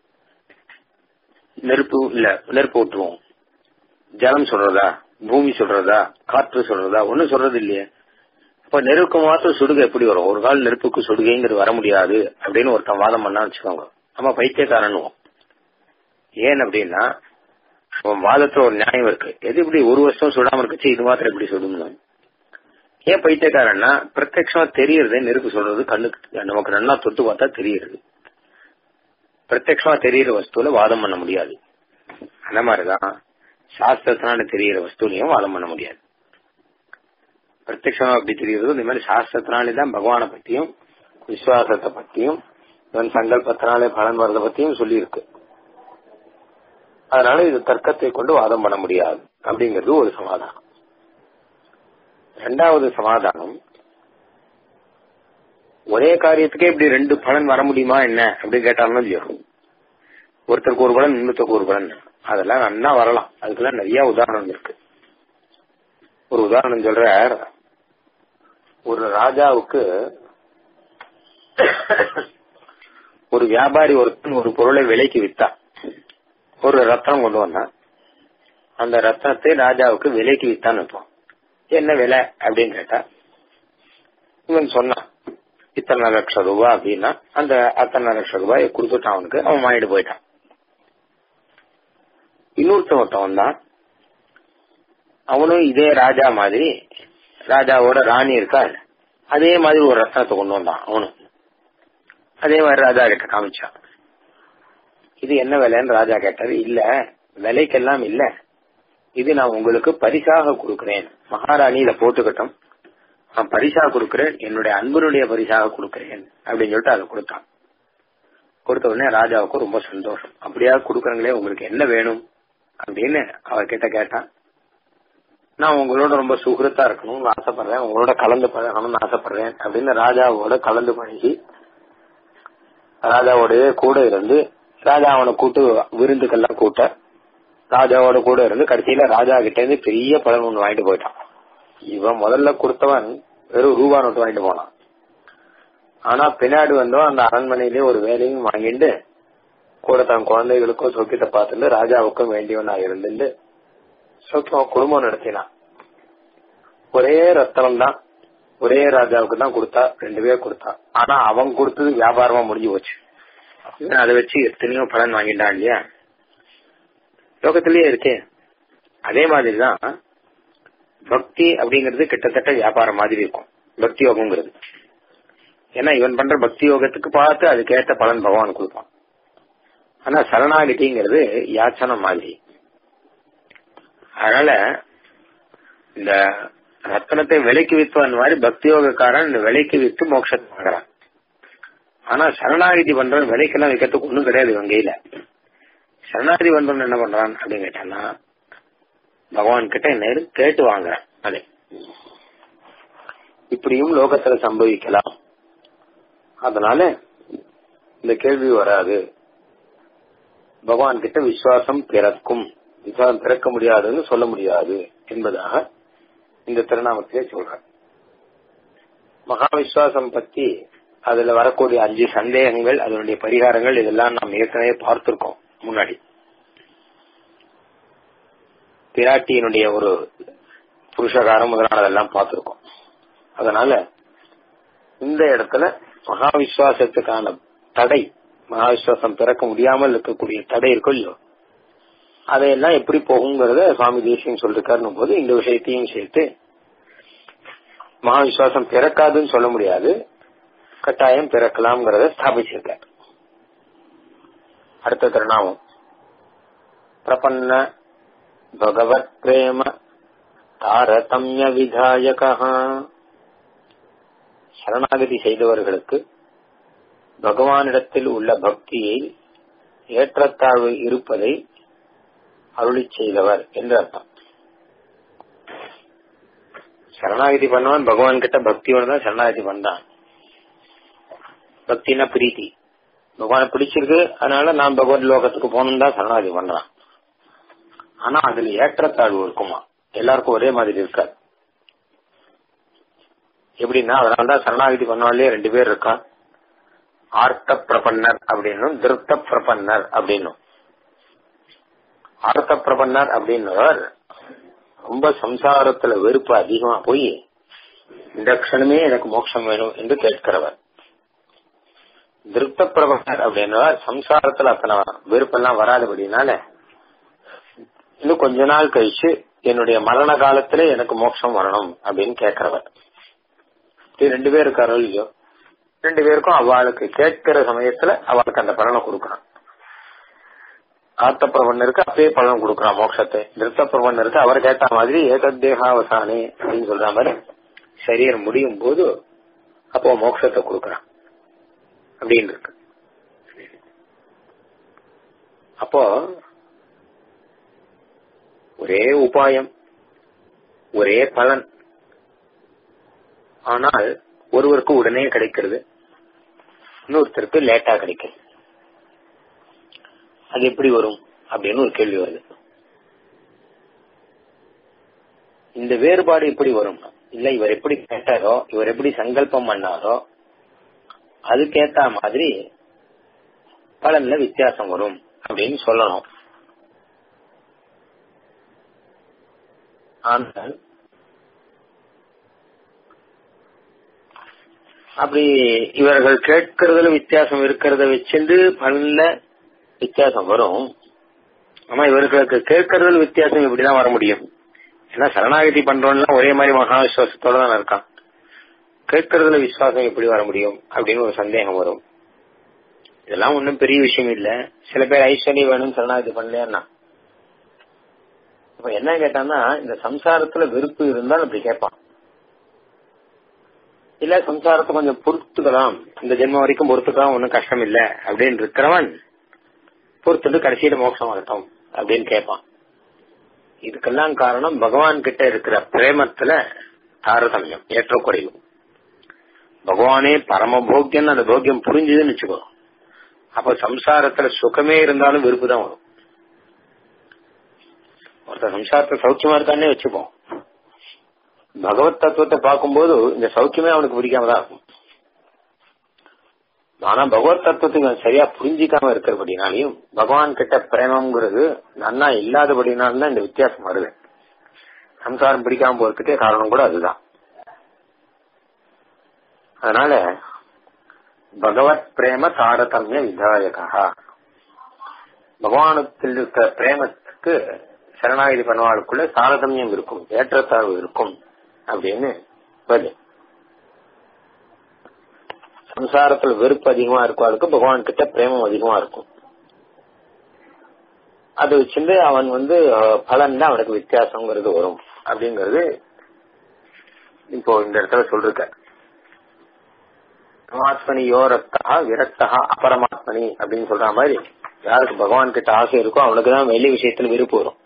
நெருப்பு இல்ல நெருப்பு விட்டுருவோம் ஜலம் சொல்றதா பூமி சொல்றதா காற்று சொல்றதா ஒன்னும் சொல்றது இல்லையே இப்ப நெருப்பு மாத்திரம் சுடுகை எப்படி வரும் ஒரு கால் நெருப்புக்கு சுடுகைங்கிறது வர முடியாது அப்படின்னு ஒருத்தன் வாதம் பண்ணா வச்சுக்கோங்க நம்ம பைத்தியக்காரனுவோம் ஏன் அப்படின்னா உன் வாதத்துல ஒரு நியாயம் இருக்கு எது இப்படி ஒரு வருஷம் சுடாம இருக்குச்சு இது மாத்திரம் எப்படி சுடுங்க ஏன் பைத்தியக்காரன்னா பிரத்யட்சமா தெரியறது நெருப்பு சொல்றது கண்ணுக்கு நமக்கு நல்லா தொட்டு பார்த்தா தெரியுது பிரத்யட்சமா தெரியிற வஸ்துல வாதம் பண்ண முடியாது அந்த மாதிரிதான் சாஸ்திரத்தினால தெரியிற வஸ்துலையும் வாதம் பண்ண முடியாது பிரத்யட்சமா அப்படி தெரியுறதோ இந்த மாதிரி சாஸ்திரத்தினாலே தான் பகவானை பத்தியும் விசுவாசத்தை பத்தியும் இவன் சங்கல்பத்தினாலே பலன் வரதை பத்தியும் சொல்லியிருக்கு அதனால இது தர்க்கத்தை கொண்டு வாதம் பண்ண முடியாது அப்படிங்கிறது ஒரு சமாதானம் ரெண்டாவது சமாதானம் ஒரே காரியத்துக்கே இப்படி ரெண்டு பலன் வர முடியுமா என்ன அப்படின்னு கேட்டாலும் இல்லையோ ஒருத்தருக்கு ஒரு பலன் இன்னொருத்தருக்கு ஒரு பலன் அதெல்லாம் நல்லா வரலாம் அதுக்கெல்லாம் நிறைய உதாரணம் இருக்கு ஒரு உதாரணம் சொல்ற ஒரு ராஜாவுக்கு ஒரு வியாபாரி ஒருத்தன் ஒரு பொருளை விலைக்கு வித்தான் ஒரு ரத்தனம் கொண்டு வந்தான் அந்த ரத்தனத்தை ராஜாவுக்கு விலைக்கு வித்தான்னு இருப்பான் என்ன விலை அப்படின்னு கேட்டா இவன் சொன்னான் இத்தனை லட்சம் ரூபாய் அப்படின்னா அந்த அத்தனை லட்சம் ரூபாய் கொடுத்துட்டான் அவனுக்கு அவன் வாங்கிட்டு போயிட்டான் இன்னொருத்தன் ஒருத்தன் வந்தான் அவனும் இதே ராஜா மாதிரி ராஜாவோட ராணி இருக்கா அதே மாதிரி ஒரு ரத்னத்தை கொண்டு வந்தான் அவனும் அதே மாதிரி ராஜா கிட்ட காமிச்சான் இது என்ன விலைன்னு ராஜா கேட்டாரு இல்ல விலைக்கெல்லாம் இல்ல இது நான் உங்களுக்கு பரிசாக கொடுக்கிறேன் மகாராணி இத போட்டுக்கட்டும் நான் பரிசா கொடுக்கிறேன் என்னுடைய அன்பனுடைய பரிசாக கொடுக்கிறேன் அப்படின்னு சொல்லிட்டு அதை கொடுத்தான் கொடுத்த உடனே ராஜாவுக்கு ரொம்ப சந்தோஷம் அப்படியா கொடுக்கறங்களே உங்களுக்கு என்ன வேணும் அப்படின்னு அவர்கிட்ட கேட்டான் நான் உங்களோட ரொம்ப சுகிருத்தா இருக்கணும்னு ஆசைப்படுறேன் உங்களோட கலந்து பழகணும்னு ஆசைப்படுறேன் அப்படின்னு ராஜாவோட கலந்து பழகி ராஜாவோடய கூட இருந்து ராஜா அவனை கூட்டு விருந்துக்கெல்லாம் கூட்ட ராஜாவோட கூட இருந்து கடைசியில ராஜா கிட்ட இருந்து பெரிய பலன் ஒண்ணு வாங்கிட்டு போயிட்டான் இவன் முதல்ல கொடுத்தவன் வெறும் ரூபா நோட்டு வாங்கிட்டு போனான் ஆனா பின்னாடி வந்தோம் அந்த அரண்மனையிலே ஒரு வேலையும் வாங்கிட்டு கூட தன் குழந்தைகளுக்கும் சொக்கியத்தை பார்த்துட்டு ராஜாவுக்கும் வேண்டியவனா இருந்துட்டு சொக்கம் குடும்பம் நடத்தினான் ஒரே ரத்தனம் தான் ஒரே ராஜாவுக்கு தான் கொடுத்தா ரெண்டு பேர் கொடுத்தா ஆனா அவன் கொடுத்தது வியாபாரமா முடிஞ்சு போச்சு அதை வச்சு எத்தனையோ பலன் வாங்கிட்டான் இல்லையா லோகத்திலேயே இருக்கே அதே மாதிரிதான் பக்தி அப்படிங்கிறது கிட்டத்தட்ட வியாபாரம் மாதிரி இருக்கும் பக்தி யோகம்ங்கிறது ஏன்னா இவன் பண்ற பக்தி யோகத்துக்கு பார்த்து அதுக்கேற்ற பலன் பகவான் கொடுப்பான் ஆனா சரணாகிட்டிங்கிறது யாச்சனம் மாதிரி அதனால இந்த ரத்தனத்தை விலைக்கு வித்துவன் மாதிரி பக்தி யோகக்காரன் இந்த விலைக்கு வித்து மோட்சத்தை வாங்குறான் ஆனா சரணாகிதி பண்றவன் விலைக்கெல்லாம் வைக்கிறதுக்கு ஒண்ணும் கிடையாது இவன் கையில சரணாகிதி பண்றவன் என்ன பண்றான் அப்படின்னு கேட்டான்னா பகவான் கிட்ட நேரு கேட்டு வாங்குறான் அதே இப்படியும் லோகத்துல சம்பவிக்கலாம் அதனால இந்த கேள்வி வராது பகவான் கிட்ட விசுவாசம் பிறக்கும் விசுவாசம் பிறக்க முடியாதுன்னு சொல்ல முடியாது என்பதாக இந்த திருநாமத்திலே சொல்ற மகா விசுவாசம் பத்தி அதுல வரக்கூடிய அஞ்சு சந்தேகங்கள் அதனுடைய பரிகாரங்கள் இதெல்லாம் நாம் ஏற்கனவே பார்த்திருக்கோம் முன்னாடி பிராட்டியினுடைய ஒரு புருஷகாரம் முதலானதெல்லாம் பார்த்திருக்கோம் அதனால இந்த இடத்துல மகா விசுவாசத்துக்கான தடை மகா விசுவாசம் பிறக்க முடியாமல் இருக்கக்கூடிய தடை இருக்கும் இல்லையோ அதையெல்லாம் எப்படி போகுங்கிறத சுவாமி தேசியம் சொல்லிருக்காருன்னு போது இந்த விஷயத்தையும் சேர்த்து மகா விசுவாசம் பிறக்காதுன்னு சொல்ல முடியாது கட்டாயம் பிறக்கலாம்ங்கிறத ஸ்தாபிச்சிருக்கார் அடுத்த திருநாமம் பிரபன்ன பகவத் பிரேம தாரதமிய விதாயகா சரணாகதி செய்தவர்களுக்கு பகவானிடத்தில் உள்ள பக்தியை ஏற்றத்தாழ்வு இருப்பதை அருளி செய்தவர் என்று அர்த்தம் சரணாகதி பண்ணவன் பகவான் கிட்ட பக்தியோட தான் சரணாகதி பண்றான் பக்தினா பிரீத்தி பகவானை பிடிச்சிருக்கு அதனால நான் பகவத் லோகத்துக்கு போகணும் தான் சரணாகதி பண்றான் ஆனா அதுல ஏற்றத்தாழ்வு இருக்குமா எல்லாருக்கும் ஒரே மாதிரி இருக்காது எப்படின்னா அதனாலதான் சரணாகதி பண்ணவாலே ரெண்டு பேர் இருக்கா ஆர்த்த பிரபன்னர் அப்படின்னும் திருப்த பிரபன்னர் அப்படின்னும் ஆர்த்த பிரபன்னர் அப்படின்னவர் ரொம்ப சம்சாரத்துல வெறுப்பு அதிகமா போய் இந்த க்ஷணமே எனக்கு மோட்சம் வேணும் என்று கேட்கிறவர் திருப்த பிரபகர் அப்படின்னா சம்சாரத்துல அத்தனை வெறுப்பெல்லாம் வராதபடினால இன்னும் கொஞ்ச நாள் கழிச்சு என்னுடைய மரண காலத்துல எனக்கு மோட்சம் வரணும் அப்படின்னு கேட்கிறவர் இது ரெண்டு பேர் இருக்காரோ இல்லையோ ரெண்டு பேருக்கும் அவளுக்கு கேட்கிற சமயத்துல அவளுக்கு அந்த பலனை கொடுக்கறான் ஆத்த பிரபன்னருக்கு அப்பயே பலன் கொடுக்கறான் மோட்சத்தை திருத்த பிரபன்னருக்கு அவர் கேட்ட மாதிரி ஏதத் தேகாவசானே அப்படின்னு சொல்ற மாதிரி சரீரம் முடியும் போது அப்போ மோட்சத்தை கொடுக்கறான் அப்படின்னு இருக்கு அப்போ ஒரே உபாயம் ஒரே பலன் ஆனால் ஒருவருக்கு உடனே கிடைக்கிறது இன்னொருத்தருக்கு லேட்டா கிடைக்கிறது அது எப்படி வரும் அப்படின்னு ஒரு கேள்வி வருது இந்த வேறுபாடு எப்படி வரும் இல்ல இவர் எப்படி கேட்டாரோ இவர் எப்படி சங்கல்பம் பண்ணாரோ அதுக்கேத்த மாதிரி பலன்ல வித்தியாசம் வரும் அப்படின்னு சொல்லணும் ஆனால் அப்படி இவர்கள் கேட்கறதுல வித்தியாசம் இருக்கிறத வச்சுட்டு பலன்ல வித்தியாசம் வரும் ஆனா இவர்களுக்கு கேட்கறதுல வித்தியாசம் இப்படிதான் வர முடியும் ஏன்னா சரணாகதி பண்றோம்னா ஒரே மாதிரி மகா விசுவாசத்தோட தான் இருக்கான் கேட்கறதுல விசுவாசம் எப்படி வர முடியும் அப்படின்னு ஒரு சந்தேகம் வரும் இதெல்லாம் ஒன்றும் பெரிய விஷயம் இல்ல சில பேர் ஐஸ்வர்யம் வேணும் சரணாகதி பண்ணலையா இப்ப என்ன கேட்டான்னா இந்த சம்சாரத்துல வெறுப்பு இருந்தால் அப்படி கேட்பான் இல்ல சம்சாரத்தை கொஞ்சம் பொறுத்துக்கலாம் இந்த ஜென்மம் வரைக்கும் பொறுத்துக்கலாம் ஒன்னும் கஷ்டம் இல்ல அப்படின்னு இருக்கிறவன் பொறுத்துட்டு கடைசியில மோட்சம் வரட்டும் அப்படின்னு கேட்பான் இதுக்கெல்லாம் காரணம் பகவான் கிட்ட இருக்கிற பிரேமத்துல தாரதமியம் ஏற்றக்குறைவு பகவானே பரம போக்கியம் அந்த போக்கியம் புரிஞ்சுதுன்னு வச்சுக்கோ அப்ப சம்சாரத்துல சுகமே இருந்தாலும் வெறுப்பு தான் வரும் ஒருத்தர் சம்சாரத்தை சௌக்கியமா இருக்கான்னே வச்சுப்போம் பகவத் தத்துவத்தை பார்க்கும்போது இந்த சௌக்கியமே அவனுக்கு பிடிக்காம தான் இருக்கும் ஆனா பகவத் தத்துவத்துக்கு அவன் சரியா புரிஞ்சிக்காம இருக்கிறபடினாலையும் பகவான் கிட்ட பிரேமம்ங்கிறது நன்னா இல்லாதபடினாலும் தான் இந்த வித்தியாசம் வருது சம்சாரம் பிடிக்காம போறதுக்கே காரணம் கூட அதுதான் அதனால பகவத் பிரேம தாரதமிய விதாயகா பகவானத்தில் இருக்கிற பிரேமத்துக்கு சரணாகதி பண்ணுவாளுக்குள்ள தாரதமியம் இருக்கும் ஏற்றத்தாழ்வு இருக்கும் அப்படின்னு வருது சம்சாரத்துல வெறுப்பு அதிகமா இருக்கும் பகவான் கிட்ட பிரேமம் அதிகமா இருக்கும் அது வச்சிருந்து அவன் வந்து பலன் தான் அவனுக்கு வித்தியாசங்கிறது வரும் அப்படிங்கறது இப்போ இந்த இடத்துல சொல்லிருக்க பரமாத்மனி யோ ரத்தா விரக்தா அபரமாத்மனி அப்படின்னு சொல்ற மாதிரி யாருக்கு பகவான் கிட்ட ஆசை இருக்கோ அவனுக்கு தான் வெளி விஷயத்துல விருப்பு வரும்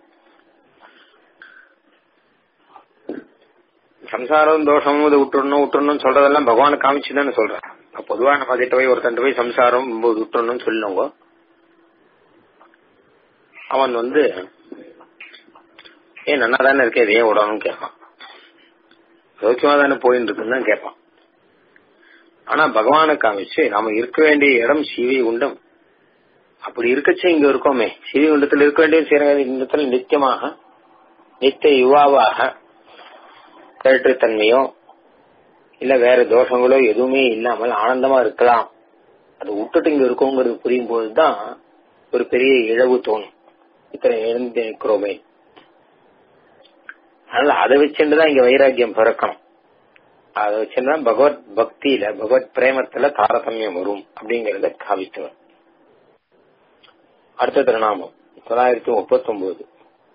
சம்சாரம் தோஷமும் இதை விட்டுறணும் விட்டுறணும்னு சொல்றதெல்லாம் பகவான் காமிச்சுதானே சொல்றேன் பொதுவா நம்ம கிட்ட போய் ஒருத்தன் போய் சம்சாரம் விட்டுறணும்னு சொல்லுங்க அவன் வந்து ஏன் நல்லா தானே இருக்கே இதையே விடணும்னு கேட்பான் சௌக்கியமா தானே போயின்னு இருக்குன்னு தான் கேட்பான் ஆனா பகவானை காமிச்சு நாம இருக்க வேண்டிய இடம் சிவி உண்டம் அப்படி இருக்கச்சே இங்க இருக்கோமே சிவி குண்டத்தில் இருக்க வேண்டிய சிறகத்தில் நித்தியமாக நித்திய யுவாவாக கேட்டுத்தன்மையோ இல்ல வேற தோஷங்களோ எதுவுமே இல்லாமல் ஆனந்தமா இருக்கலாம் அது விட்டுட்டு இங்க இருக்கோங்கிறது புரியும் போதுதான் ஒரு பெரிய இழவு தோணும் இத்தனை எழுந்து நிற்கிறோமே அதனால அதை வச்சுட்டுதான் இங்க வைராக்கியம் பிறக்கணும் அதை வச்சுதான் பகவத் பக்தியில பகவத் பிரேமத்துல தாரதமியம் வரும் அப்படிங்கறத காவித்தவர் அடுத்த திருநாமம் தொள்ளாயிரத்தி முப்பத்தி ஒன்பது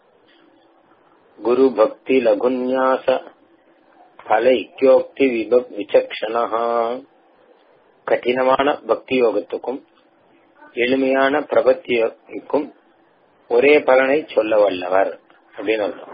குரு பக்தி லகுன்யாச பலைக்கியோக்தி விசக்ஷணா கடினமான பக்தி யோகத்துக்கும் எளிமையான பிரபத்திக்கும் ஒரே பலனை சொல்ல வல்லவர் அப்படின்னு அர்த்தம்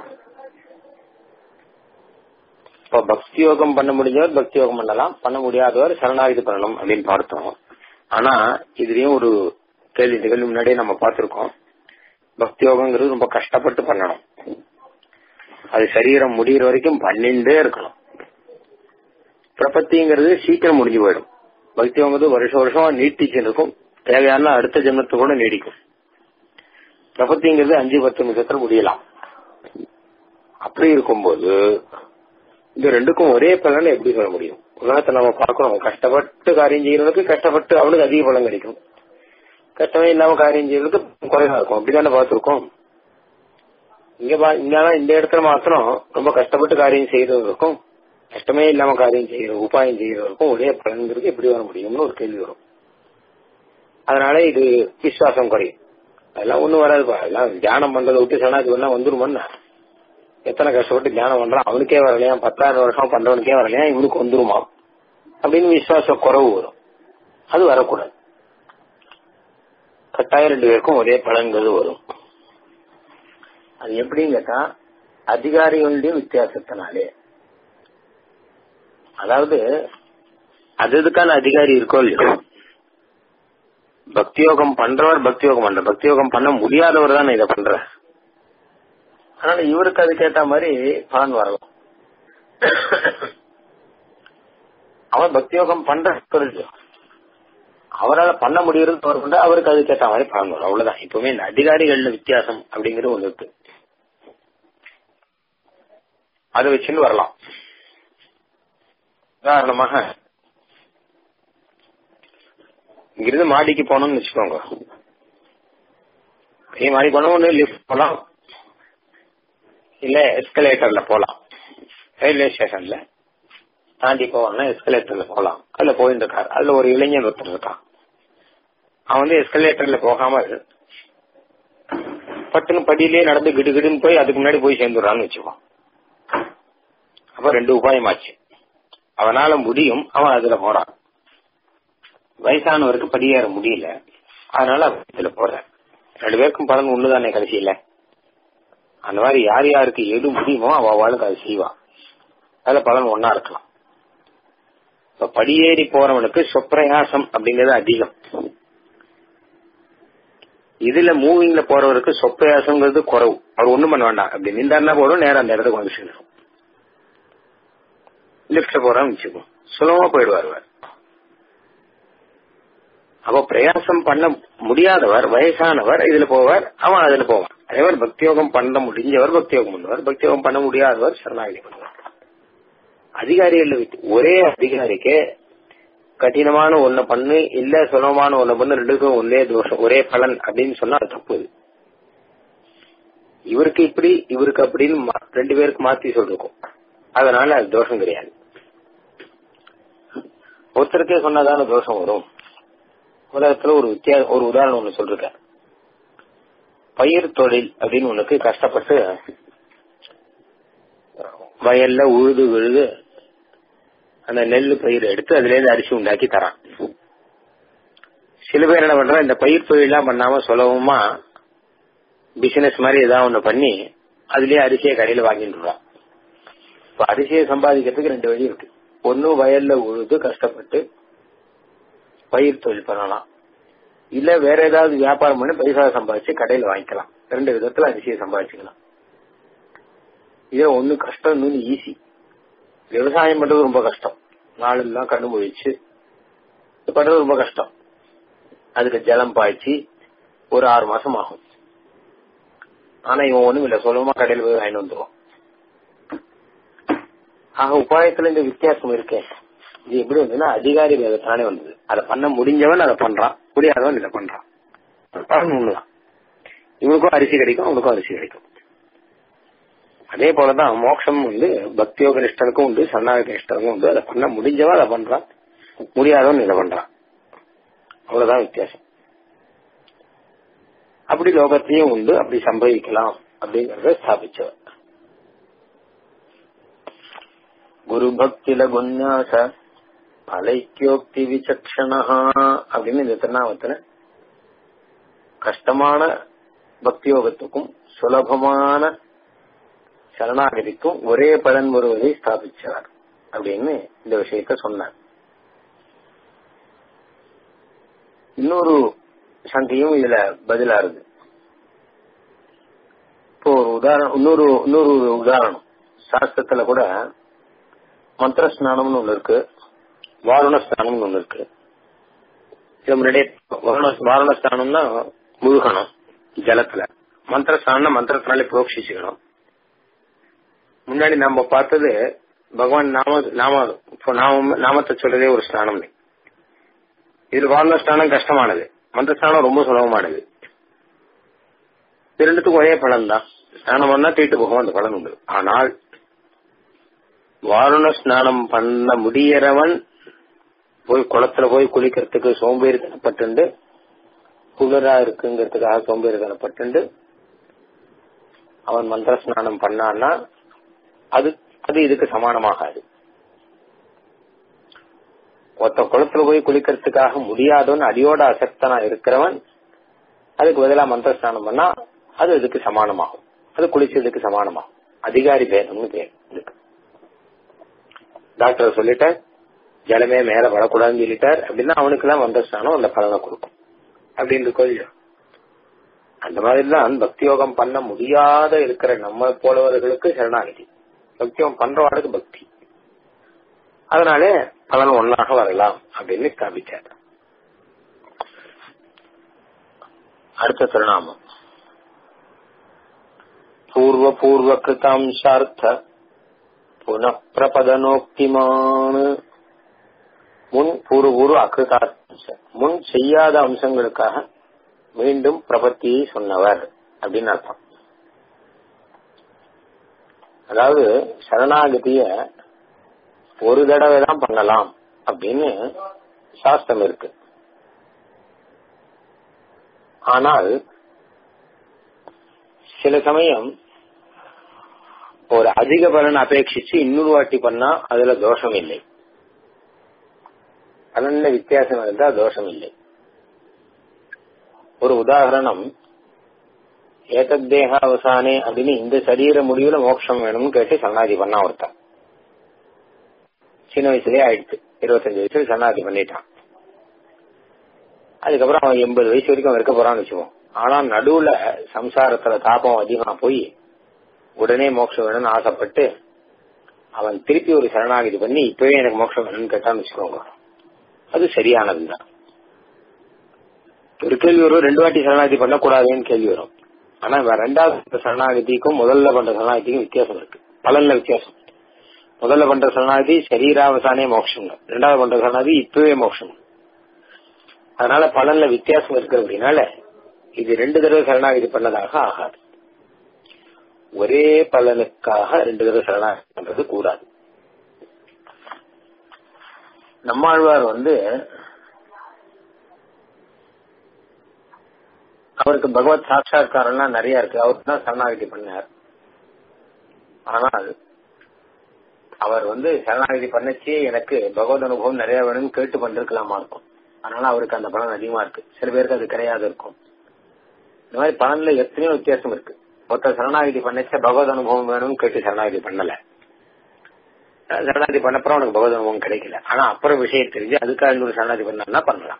இப்ப பக்தி யோகம் பண்ண முடிஞ்சவர் பக்தி யோகம் பண்ணலாம் பண்ண முடியாதவர் சரணாகிதி பண்ணணும் அப்படின்னு பார்த்தோம் ஆனா இதுலயும் ஒரு கேள்வி இந்த கேள்வி முன்னாடியே நம்ம பார்த்திருக்கோம் பக்தி யோகங்கிறது ரொம்ப கஷ்டப்பட்டு பண்ணணும் அது சரீரம் முடிகிற வரைக்கும் பண்ணிட்டே இருக்கணும் பிரபத்திங்கிறது சீக்கிரம் முடிஞ்சு போயிடும் பக்தி யோகம் வருஷம் வருஷமா நீட்டிச்சு இருக்கும் தேவையான அடுத்த ஜென்மத்தை கூட நீடிக்கும் பிரபத்திங்கிறது அஞ்சு பத்து நிமிஷத்துல முடியலாம் அப்படி இருக்கும்போது இது ரெண்டுக்கும் ஒரே பலன் எப்படி சொல்ல முடியும் உலகத்தை நம்ம பார்க்கணும் கஷ்டப்பட்டு காரியம் செய்யறதுக்கு கஷ்டப்பட்டு அவனுக்கு அதிக பலன் கிடைக்கும் கஷ்டமே இல்லாம காரியம் செய்யறதுக்கு குறைவா இருக்கும் அப்படிதானே பார்த்திருக்கோம் இங்க பா இங்க இந்த இடத்துல மாத்திரம் ரொம்ப கஷ்டப்பட்டு காரியம் செய்யறவருக்கும் கஷ்டமே இல்லாம காரியம் செய்யற உபாயம் செய்யறவருக்கும் ஒரே பலன்கிறது எப்படி வர முடியும்னு ஒரு கேள்வி வரும் அதனால இது விசுவாசம் குறையும் அதெல்லாம் ஒண்ணும் வராதுப்பா எல்லாம் தியானம் பண்றதை விட்டு சனாதி எல்லாம் வந்துருமோன்னா எத்தனை கஷ்டப்பட்டு தியானம் பண்றான் அவனுக்கே வரலையா பத்தாயிரம் வருஷம் பண்றவனுக்கே வரலையா இவனுக்கு வந்துருமா அப்படின்னு விசுவாச குறவு வரும் அது வரக்கூடாது கட்டாயம் ரெண்டு பேருக்கும் ஒரே பலன்கிறது வரும் அது எப்படின்னு கேட்டா அதிகாரிகளுடைய வித்தியாசத்தினாலே அதாவது அது இதுக்கான அதிகாரி இருக்கோ இல்லையோ பக்தியோகம் பண்றவர் பக்தியோகம் பண்ற பக்தியோகம் பண்ண முடியாதவர் தான் இதை பண்ற அதனால இவருக்கு அதுக்கு ஏத்த மாதிரி பலன் வரலாம் அவன் பக்தியோகம் பண்ற அவரால் பண்ண முடியறது அவர் கொண்டு அவருக்கு அதுக்கு ஏத்த மாதிரி பலன் வரும் அவ்வளவுதான் இப்பவுமே இந்த அதிகாரிகள்ல வித்தியாசம் அப்படிங்கிறது ஒண்ணு இருக்கு அதை வச்சுன்னு வரலாம் உதாரணமாக இங்கிருந்து மாடிக்கு போனோம்னு வச்சுக்கோங்க அதே மாதிரி போனோம் ஒண்ணு லிஃப்ட் போலாம் இல்ல எஸ்கலேட்டர்ல போலாம் ரயில்வே ஸ்டேஷன்ல தாண்டி போவாங்கன்னா எஸ்கலேட்டர்ல போலாம் அதுல போயிட்டு இருக்காரு அதுல ஒரு இளைஞன் ஒருத்தர் இருக்கான் அவன் வந்து எஸ்கலேட்டர்ல போகாமல் பட்டுன்னு படியிலேயே நடந்து கிடுகிடுன்னு போய் அதுக்கு முன்னாடி போய் சேர்ந்துடுறான்னு வச்சுக்கோ அப்ப ரெண்டு உபாயமாச்சு அவனால முடியும் அவன் அதுல போறான் வயசானவருக்கு படியேற முடியல அதனால இதுல போறேன் ரெண்டு பேருக்கும் பலன் ஒண்ணுதானே கடைசியில அந்த மாதிரி யார் யாருக்கு எது முடியுமோ அவ அவளுக்கு அது செய்வான் அதுல பலன் ஒன்னா இருக்கலாம் இப்ப படியேறி போறவனுக்கு சொப்பிரயாசம் அப்படிங்கறது அதிகம் இதுல மூவிங்ல போறவருக்கு சொப்பிரயாசம்ங்கிறது குறவு அவர் ஒண்ணும் பண்ண வேண்டாம் அப்படி நின்றாருன்னா போதும் நேரம் அந்த இடத்துக்கு வந்து சேர்ந்துடும் லிப்ட்ல போறான்னு வச்சுக்கோ சுலபமா போயிடுவார் அவர் அப்போ பிரயாசம் பண்ண முடியாதவர் வயசானவர் இதுல போவார் அவன் அதுல போவான் அதே மாதிரி பக்தியோகம் பண்ண முடிஞ்சவர் பக்தியோகம் பண்ணுவார் பக்தியோகம் பண்ண முடியாதவர் சரணாகதி பண்ணுவார் அதிகாரிகள் ஒரே அதிகாரிக்கு கடினமான ஒண்ணு பண்ணு இல்ல சுலபமான ஒண்ணு பண்ணு ரெண்டுக்கும் ஒரே தோஷம் ஒரே பலன் அப்படின்னு சொன்னா அது தப்பு இவருக்கு இப்படி இவருக்கு அப்படின்னு ரெண்டு பேருக்கு மாத்தி சொல்லிருக்கோம் அதனால அது தோஷம் கிடையாது ஒருத்தருக்கே சொன்னாதான தோஷம் வரும் உலகத்துல ஒரு வித்தியா ஒரு உதாரணம் ஒண்ணு சொல்றேன் பயிர் தொழில் அப்படின்னு உனக்கு கஷ்டப்பட்டு வயல்ல உழுது விழுது அந்த நெல் பயிர் எடுத்து அதுல இருந்து அரிசி உண்டாக்கி தரான் சில பேர் என்ன பண்றான் இந்த பயிர் தொழிலாம் பண்ணாம சுலபமா பிசினஸ் மாதிரி ஏதாவது ஒண்ணு பண்ணி அதுலயே அரிசியை கடையில வாங்கிட்டுறான் இப்ப அரிசியை சம்பாதிக்கிறதுக்கு ரெண்டு வழி இருக்கு ஒன்னு வயல்ல உழுது கஷ்டப்பட்டு பயிர் தொழில் பண்ணலாம் இல்ல வேற ஏதாவது வியாபாரம் பண்ணி பைசா சம்பாதிச்சு கடையில வாங்கிக்கலாம் ரெண்டு விதத்துல அரிசியை சம்பாதிச்சுக்கலாம் இது ஒண்ணு கஷ்டம் இன்னொன்னு ஈஸி விவசாயம் பண்றது ரொம்ப கஷ்டம் நாளெல்லாம் கண்ணு முழிச்சு பண்றது ரொம்ப கஷ்டம் அதுக்கு ஜலம் பாய்ச்சி ஒரு ஆறு மாசம் ஆகும் ஆனா இவன் ஒண்ணும் இல்ல சுலபமா கடையில போய் வாங்கிட்டு வந்துருவான் ஆக உபாயத்துல இந்த வித்தியாசம் இருக்கேன் இது எப்படி வந்ததுன்னா அதிகாரி வேகத்தானே வந்தது அதை பண்ண முடிஞ்சவன் அதை பண்றான் முடியாதவன் இதை பண்றான் பலன் ஒண்ணுதான் இவனுக்கும் அரிசி கிடைக்கும் அவனுக்கும் அரிசி கிடைக்கும் அதே போலதான் மோட்சம் வந்து பக்தியோக நிஷ்டனுக்கும் உண்டு சன்னாக நிஷ்டனுக்கும் உண்டு அதை பண்ண முடிஞ்சவன் அதை பண்றான் முடியாதவன் இதை பண்றான் அவ்வளவுதான் வித்தியாசம் அப்படி லோகத்தையும் உண்டு அப்படி சம்பவிக்கலாம் அப்படிங்கறத ஸ்தாபிச்சவர் குரு பக்தி லகுன்யாச பலைக்கியோக்தி விசக்ஷணா அப்படின்னு இந்த திருநாமத்துல கஷ்டமான பக்தியோகத்துக்கும் சுலபமான சரணாகதிக்கும் ஒரே பலன் வருவதை ஸ்தாபிச்சார் அப்படின்னு இந்த விஷயத்த சொன்னார் இன்னொரு சங்கையும் இதுல பதிலா இருக்கு இப்போ ஒரு உதாரணம் இன்னொரு இன்னொரு உதாரணம் சாஸ்திரத்துல கூட மந்திர ஸ்நானம்னு ஒண்ணு இருக்கு வாருண ஸ்நானம்னு ஒண்ணு இருக்கு இது முன்னாடியே வாருண ஸ்நானம்னா முழுகணும் ஜலத்துல மந்திர ஸ்நானம் மந்திரத்தினாலே புரோக்ஷிச்சுக்கணும் முன்னாடி நம்ம பார்த்தது பகவான் நாம நாம இப்போ நாம நாமத்தை சொல்றதே ஒரு ஸ்நானம் இதுல வாழ்ந்த ஸ்நானம் கஷ்டமானது மந்திர ஸ்நானம் ரொம்ப சுலபமானது இரண்டுத்துக்கும் ஒரே பலன் தான் ஸ்நானம் பண்ணா தீட்டு போகும் அந்த பலன் உண்டு ஆனால் வாருண ஸ்நானம் பண்ண முடியறவன் போய் குளத்துல போய் குளிக்கிறதுக்கு சோம்பேறித்தனப்பட்டு குளிரா இருக்குங்கிறதுக்காக சோம்பேறித்தனப்பட்டு அவன் மந்திர ஸ்நானம் பண்ணான்னா அது அது இதுக்கு சமானமாகாது ஒருத்த குளத்துல போய் குளிக்கிறதுக்காக முடியாதவன் அடியோட அசக்தனா இருக்கிறவன் அதுக்கு பதிலா மந்திர ஸ்நானம் பண்ணா அது இதுக்கு சமானமாகும் அது குளிச்சதுக்கு சமானமாகும் அதிகாரி பேதம்னு பேர் இதுக்கு டாக்டர் சொல்லிட்டார் ஜலமே மேல வரக்கூடாதுன்னு சொல்லிட்டார் அப்படின்னா அவனுக்கு எல்லாம் மந்திர ஸ்நானம் அந்த பலனை கொடுக்கும் அப்படின்னு கொள்ளும் அந்த மாதிரி தான் பக்தி யோகம் பண்ண முடியாத இருக்கிற நம்ம போலவர்களுக்கு சரணாகதி பக்தி யோகம் பண்றவாளுக்கு பக்தி அதனாலே பலன் ஒன்னாக வரலாம் அப்படின்னு ஸ்தாபிச்சார் அடுத்த திருநாமம் பூர்வ பூர்வ கிருதாம்சார்த்த புனப்பிரபதனோக்திமான் முன் பூர்வ பூர்வ அகிருதார்த்த முன் செய்யாத அம்சங்களுக்காக மீண்டும் பிரபத்தியை சொன்னவர் அப்படின்னு அர்த்தம் அதாவது சரணாகதிய ஒரு தடவை தான் பண்ணலாம் அப்படின்னு சாஸ்திரம் இருக்கு ஆனால் சில சமயம் ஒரு அதிக பலன் அபேட்சிச்சு இன்னொரு வாட்டி பண்ணா அதுல தோஷம் இல்லை பலன்ல வித்தியாசம் இருந்தா தோஷம் இல்லை ஒரு உதாரணம் ஏதத்தேக அவசானே அப்படின்னு இந்த சரீர முடிவுல மோட்சம் வேணும்னு கேட்டு சன்னாதி பண்ணா ஒருத்தன் சின்ன வயசுலயே ஆயிடுச்சு இருபத்தஞ்சு வயசுல சன்னாதி பண்ணிட்டான் அதுக்கப்புறம் அவன் எண்பது வயசு வரைக்கும் இருக்க போறான்னு வச்சுக்கோம் ஆனா நடுவுல சம்சாரத்துல தாபம் அதிகமா போய் உடனே மோட்சம் வேணும்னு ஆசைப்பட்டு அவன் திருப்பி ஒரு சரணாகிதி பண்ணி இப்பவே எனக்கு மோட்சம் வேணும்னு கேட்டான்னு வச்சுக்கோங்க அது சரியானதுதான் ஒரு கேள்வி வரும் ரெண்டு வாட்டி சரணாகதி பண்ணக்கூடாதுன்னு கேள்வி வரும் ஆனா ரெண்டாவது சரணாகதிக்கும் முதல்ல பண்ற சரணாகதிக்கும் வித்தியாசம் இருக்கு பலன்ல வித்தியாசம் முதல்ல பண்ற சரணாகதி சரீராவசானே மோட்சம் ரெண்டாவது பண்ற சரணாகதி இப்பவே மோட்சம் அதனால பலன்ல வித்தியாசம் இருக்கு அப்படின்னால இது ரெண்டு தடவை சரணாகதி பண்ணதாக ஆகாது ஒரே பலனுக்காக ரெண்டு தடவை சரணாகதி பண்றது கூடாது நம்மாழ்வார் வந்து அவருக்கு பகவத் சாட்சா்காரம்லாம் நிறைய இருக்கு அவருக்கு தான் சரணாகதி பண்ணார் ஆனால் அவர் வந்து சரணாகதி பண்ணச்சே எனக்கு பகவத் அனுபவம் நிறைய வேணும்னு கேட்டு பண்ணிருக்கலாமா இருக்கும் அதனால அவருக்கு அந்த பலன் அதிகமா இருக்கு சில பேருக்கு அது கிடையாது இருக்கும் இந்த மாதிரி பலன்ல எத்தனையோ வித்தியாசம் இருக்கு ஒருத்தர் சரணாகதி பண்ணச்ச பகவத் அனுபவம் வேணும்னு கேட்டு சரணாகதி பண்ணல சரணாகதி பண்ணப்புறம் அவனுக்கு பகவத் அனுபவம் கிடைக்கல ஆனா அப்புறம் விஷயம் தெரிஞ்சு அதுக்காக இன்னொரு சரணாகதி பண்ணா பண்ணலாம்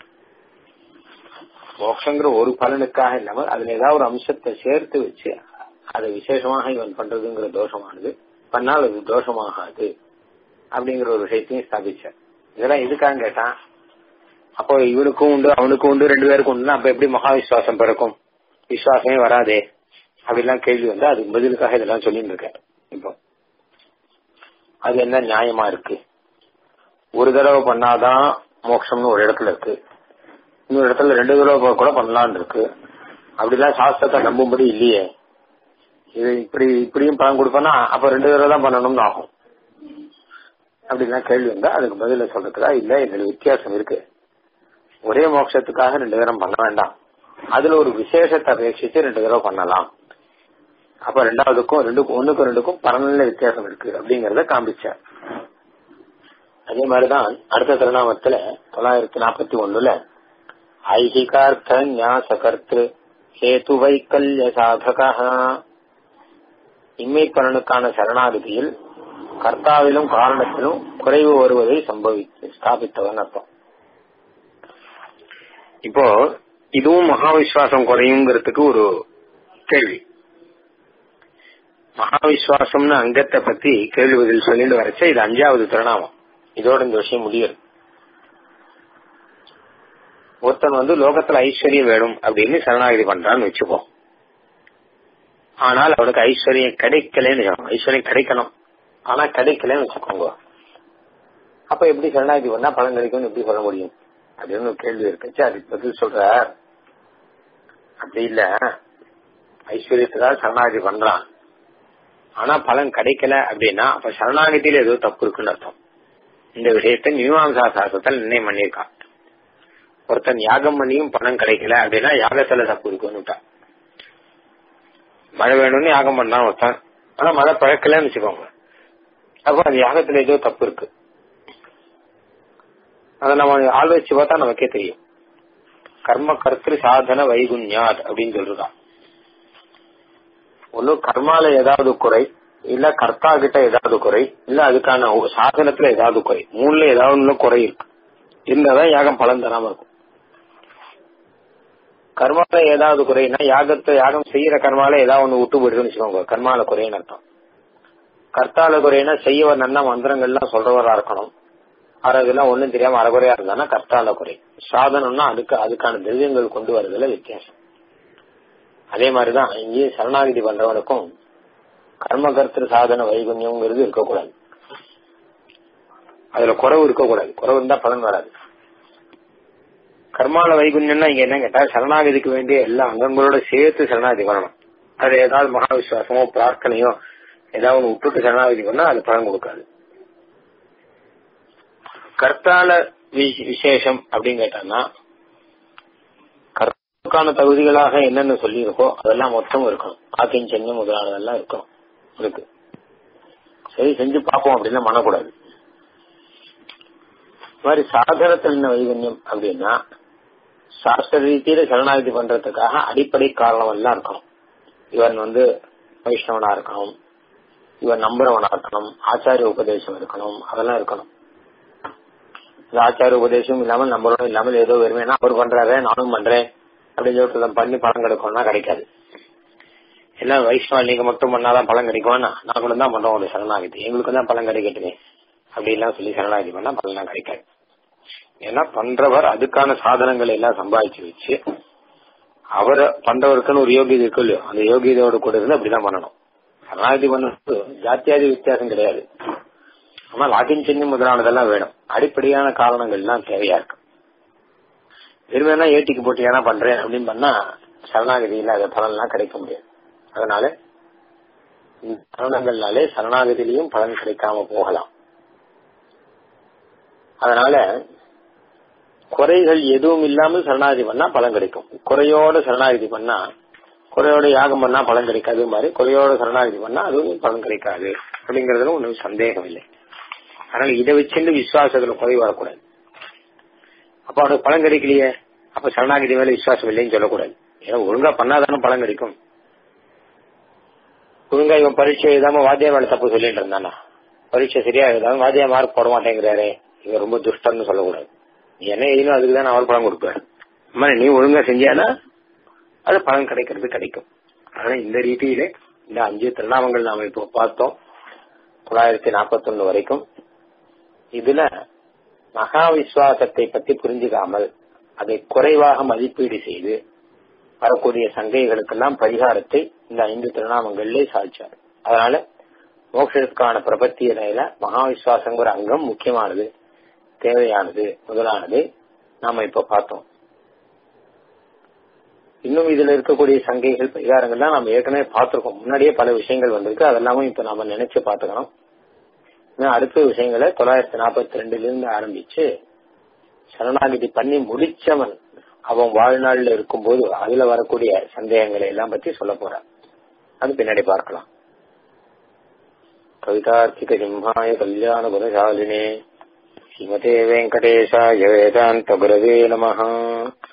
மோட்சங்கிற ஒரு பலனுக்காக இல்லாமல் அதுல ஏதாவது ஒரு அம்சத்தை சேர்த்து வச்சு அதை விசேஷமாக இவன் பண்றதுங்கிற தோஷமானது பண்ணால் அது தோஷமாகாது அப்படிங்கிற ஒரு விஷயத்தையும் ஸ்தாபிச்சார் இதெல்லாம் எதுக்காக கேட்டான் அப்போ இவனுக்கும் உண்டு அவனுக்கும் உண்டு ரெண்டு பேருக்கும் உண்டு அப்ப எப்படி மகா விசுவாசம் பிறக்கும் விசுவாசமே வராதே அப்படிலாம் கேள்வி வந்து அதுக்கு பதிலுக்காக இதெல்லாம் சொல்லிட்டு இருக்கேன் இப்போ அது என்ன நியாயமா இருக்கு ஒரு தடவை பண்ணாதான் மோட்சம்னு ஒரு இடத்துல இருக்கு இன்னொரு இடத்துல ரெண்டு தடவை கூட பண்ணலாம்னு இருக்கு அப்படிலாம் சாஸ்திரத்தை நம்பும்படி இல்லையே இது இப்படி இப்படியும் பணம் கொடுப்பேன்னா அப்ப ரெண்டு தடவை தான் பண்ணணும்னு ஆகும் அப்படிலாம் கேள்வி வந்தா அதுக்கு பதில சொல்றதுக்கா இல்ல இதுல வித்தியாசம் இருக்கு ஒரே மோட்சத்துக்காக ரெண்டு தடவை பண்ண வேண்டாம் அதுல ஒரு விசேஷத்தை அபேட்சிச்சு ரெண்டு தடவை பண்ணலாம் அப்ப ரெண்டாவதுக்கும் ரெண்டுக்கும் ஒண்ணுக்கும் ரெண்டுக்கும் பரநல்ல வித்தியாசம் இருக்கு அப்படிங்கறத காமிச்சார் அதே மாதிரிதான் அடுத்த திருநாமத்துல தொள்ளாயிரத்தி நாற்பத்தி ஒண்ணுல ஐகிகார்த்த ஞாசகர்த்து ஹேது வைக்கல்ய சாதகா இம்மை பலனுக்கான சரணாகதியில் கர்த்தாவிலும் காரணத்திலும் குறைவு வருவதை சம்பவித்து ஸ்தாபித்தவன் அர்த்தம் இப்போ இதுவும் மகா விசுவாசம் குறையுங்கிறதுக்கு ஒரு கேள்வி மகா விசுவாசம்னு அங்கத்தை பத்தி கேள்வி பதில் சொல்லிட்டு வரைச்ச இது அஞ்சாவது திருநாமம் இதோட இந்த விஷயம் முடியுது ஒருத்தன் வந்து லோகத்துல ஐஸ்வர்யம் வேணும் அப்படின்னு சரணாகதி பண்றான்னு வச்சுப்போம் ஆனால் அவனுக்கு ஐஸ்வர்யம் கிடைக்கலன்னு சொல்லணும் ஐஸ்வர்யம் கிடைக்கணும் ஆனா கிடைக்கலன்னு வச்சுக்கோங்க அப்ப எப்படி சரணாகதி பண்ணா பலன் கிடைக்கும்னு எப்படி சொல்ல முடியும் அப்படின்னு ஒரு கேள்வி இருக்குச்சு அதுக்கு பதில் சொல்ற அப்படி இல்ல ஐஸ்வர்யத்துக்காக சரணாகதி பண்றான் ஆனா பலன் கிடைக்கல அப்படின்னா அப்ப சரணாகதியில ஏதோ தப்பு இருக்குன்னு அர்த்தம் இந்த விஷயத்தை மீமாம்சா சாஸ்திரத்தில் நிர்ணயம் பண்ணியிருக்கான் ஒருத்தன் யாகம் பண்ணியும் பலன் கிடைக்கல அப்படின்னா யாகத்துல தப்பு இருக்குன்னு மழை வேணும்னு யாகம் பண்ணான் ஒருத்தன் ஆனா மழை பழக்கலன்னு வச்சுக்கோங்க அப்போ அது யாகத்துல ஏதோ தப்பு இருக்கு அதை நம்ம ஆள் வச்சு பார்த்தா நமக்கே தெரியும் கர்ம கர்த்திரு சாதன வைகுண்யாத் அப்படின்னு சொல்றான் ஒண்ணு கர்மால ஏதாவது குறை இல்ல கர்த்தா கிட்ட ஏதாவது குறை இல்ல அதுக்கான சாதனத்துல ஏதாவது குறை மூணுல ஏதாவது குறை இருக்கு இருந்தாதான் யாகம் பலன் தராம இருக்கும் கர்மால ஏதாவது குறைனா யாகத்தை யாகம் செய்யற கர்மால ஏதாவது ஒண்ணு விட்டு போயிடுதுன்னு வச்சுக்கோங்க கர்மால குறைன்னு அர்த்தம் கர்த்தால குறைனா செய்யவர் நல்ல மந்திரங்கள்லாம் சொல்றவரா இருக்கணும் அதெல்லாம் ஒண்ணும் தெரியாம அறகுறையா இருந்தானா கர்த்தால குறை சாதனம்னா அதுக்கு அதுக்கான திரவியங்கள் கொண்டு வரதுல வித்தியாசம் அதே மாதிரிதான் இங்கேயும் சரணாகிதி பண்றவனுக்கும் கர்ம கர்த்திர சாதன வைகுண்யம்ங்கிறது இருக்கக்கூடாது அதுல குறவு இருக்கக்கூடாது குறவு இருந்தா பலன் வராது கர்மால வைகுண்யம்னா இங்க என்ன கேட்டா சரணாகதிக்கு வேண்டிய எல்லா அங்கங்களோட சேர்த்து சரணாகதி பண்ணணும் அது ஏதாவது மகா விசுவாசமோ பிரார்த்தனையோ ஏதாவது ஒன்று விட்டுட்டு சரணாகதி பண்ணா அது பலன் கொடுக்காது கர்த்தால விசேஷம் அப்படின்னு கேட்டான்னா கர்த்தாவுக்கான தகுதிகளாக என்னென்ன சொல்லியிருக்கோ அதெல்லாம் மொத்தம் இருக்கணும் ஆக்கின் சென்னம் முதலானதெல்லாம் இருக்கணும் இருக்கு சரி செஞ்சு பார்ப்போம் அப்படின்னா பண்ணக்கூடாது மாதிரி சாதனத்தில் என்ன வைகன்யம் அப்படின்னா சாஸ்திர ரீதியில சரணாகதி பண்றதுக்காக அடிப்படை காரணம் எல்லாம் இருக்கணும் இவன் வந்து வைஷ்ணவனா இருக்கணும் இவன் நம்புறவனா இருக்கணும் ஆச்சாரிய உபதேசம் இருக்கணும் அதெல்லாம் இருக்கணும் ஆச்சாரிய உபதேசம் இல்லாமல் நம்பரும் இல்லாமல் ஏதோ வருவேன்னா அவர் பண்றாரு நானும் பண்றேன் அப்படின்னு சொல்லிட்டு பண்ணி பலன் கிடைக்கும்னா கிடைக்காது எல்லாம் வைஷ்ணவ நீங்க மட்டும் பண்ணாதான் பலன் கிடைக்கும்னா நான் கூட தான் பண்றோம் ஒரு சரணாகதி எங்களுக்கு தான் பலன் கிடைக்கட்டுமே அப்படி எல்லாம் சொல்லி சரணாகதி பண்ணா பலன் கிடைக்காது ஏன்னா பண்றவர் அதுக்கான சாதனங்களை எல்லாம் சம்பாதிச்சு வச்சு அவர் பண்றவருக்குன்னு ஒரு யோகியதை இருக்கு இல்லையோ அந்த யோகியதையோட கூட இருந்து அப்படிதான் பண்ணணும் சரணாகதி பண்ணுறது ஜாத்தியாதி வித்தியாசம் கிடையாது ஆனா லாட்டின் சென்னை முதலானதெல்லாம் வேணும் அடிப்படையான காரணங்கள்லாம் தேவையா இருக்கு வெறுமனா ஏட்டிக்கு போட்டியானா பண்றேன் அப்படின்னு பண்ணா சரணாகதியில அது பலன்லாம் கிடைக்க முடியாது அதனால இந்த காரணங்கள்னாலே சரணாகதியிலையும் பலன் கிடைக்காம போகலாம் அதனால குறைகள் எதுவும் இல்லாமல் சரணாகதி பண்ணா பலன் கிடைக்கும் குறையோட சரணாகதி பண்ணா குறையோட யாகம் பண்ணா பலன் கிடைக்காது மாதிரி குறையோட சரணாகதி பண்ணா அதுவும் பலன் கிடைக்காது அப்படிங்கறதுல ஒன்றும் சந்தேகம் இல்லை அதனால இதை வச்சுட்டு விசுவாசத்துல குறை வரக்கூடாது அப்ப அவனுக்கு பலன் கிடைக்கலையே அப்ப சரணாகதி மேல விசுவாசம் இல்லைன்னு சொல்லக்கூடாது ஏன்னா ஒழுங்கா பண்ணாதானே பலன் கிடைக்கும் ஒழுங்கா இவன் பரீட்சை எழுதாம வாத்தியா மேல தப்பு சொல்லிட்டு இருந்தானா பரீட்சை சரியா எழுதாம வாத்தியா மார்க் போட மாட்டேங்கிறாரே இவன் ரொம்ப துஷ்டன்னு சொல்லக்கூடாது நீ என்ன எழுதினோ அதுக்கு தான் அவர் பலன் கொடுப்பேன் மாதிரி நீ ஒழுங்கா செஞ்சானா அது பலன் கிடைக்கிறது கிடைக்கும் ஆனா இந்த ரீதியில இந்த அஞ்சு திருநாமங்கள் நாம இப்போ பார்த்தோம் தொள்ளாயிரத்தி நாற்பத்தி ஒண்ணு வரைக்கும் இதுல மகா விசுவாசத்தை பத்தி புரிஞ்சுக்காமல் அதை குறைவாக மதிப்பீடு செய்து வரக்கூடிய சங்கைகளுக்கெல்லாம் பரிகாரத்தை இந்த ஐந்து திருநாமங்களிலே சாதிச்சார் அதனால மோட்சத்துக்கான பிரபத்திய நிலையில மகா விசுவாசங்கிற அங்கம் முக்கியமானது தேவையானது முதலானது நாம இப்ப பார்த்தோம் இன்னும் இதுல இருக்கக்கூடிய சங்கைகள் பரிகாரங்கள்லாம் நம்ம ஏற்கனவே பார்த்திருக்கோம் முன்னாடியே பல விஷயங்கள் வந்திருக்கு அதெல்லாமும் இப்ப நாம நினைச்சு பாத்துக்கணும் இன்னும் அடுத்த விஷயங்களை தொள்ளாயிரத்தி நாற்பத்தி ரெண்டுல இருந்து ஆரம்பிச்சு சரணாகிதி பண்ணி முடிச்சவன் அவன் வாழ்நாள்ல இருக்கும்போது அதுல வரக்கூடிய சந்தேகங்களை எல்லாம் பத்தி சொல்ல போறான் அது பின்னாடி பார்க்கலாம் கவிதார்த்திக சிம்ஹாய கல்யாண குணசாலினே ஸ்ரீமதே வெங்கடேஷாய வேதாந்த குரவே நமஹா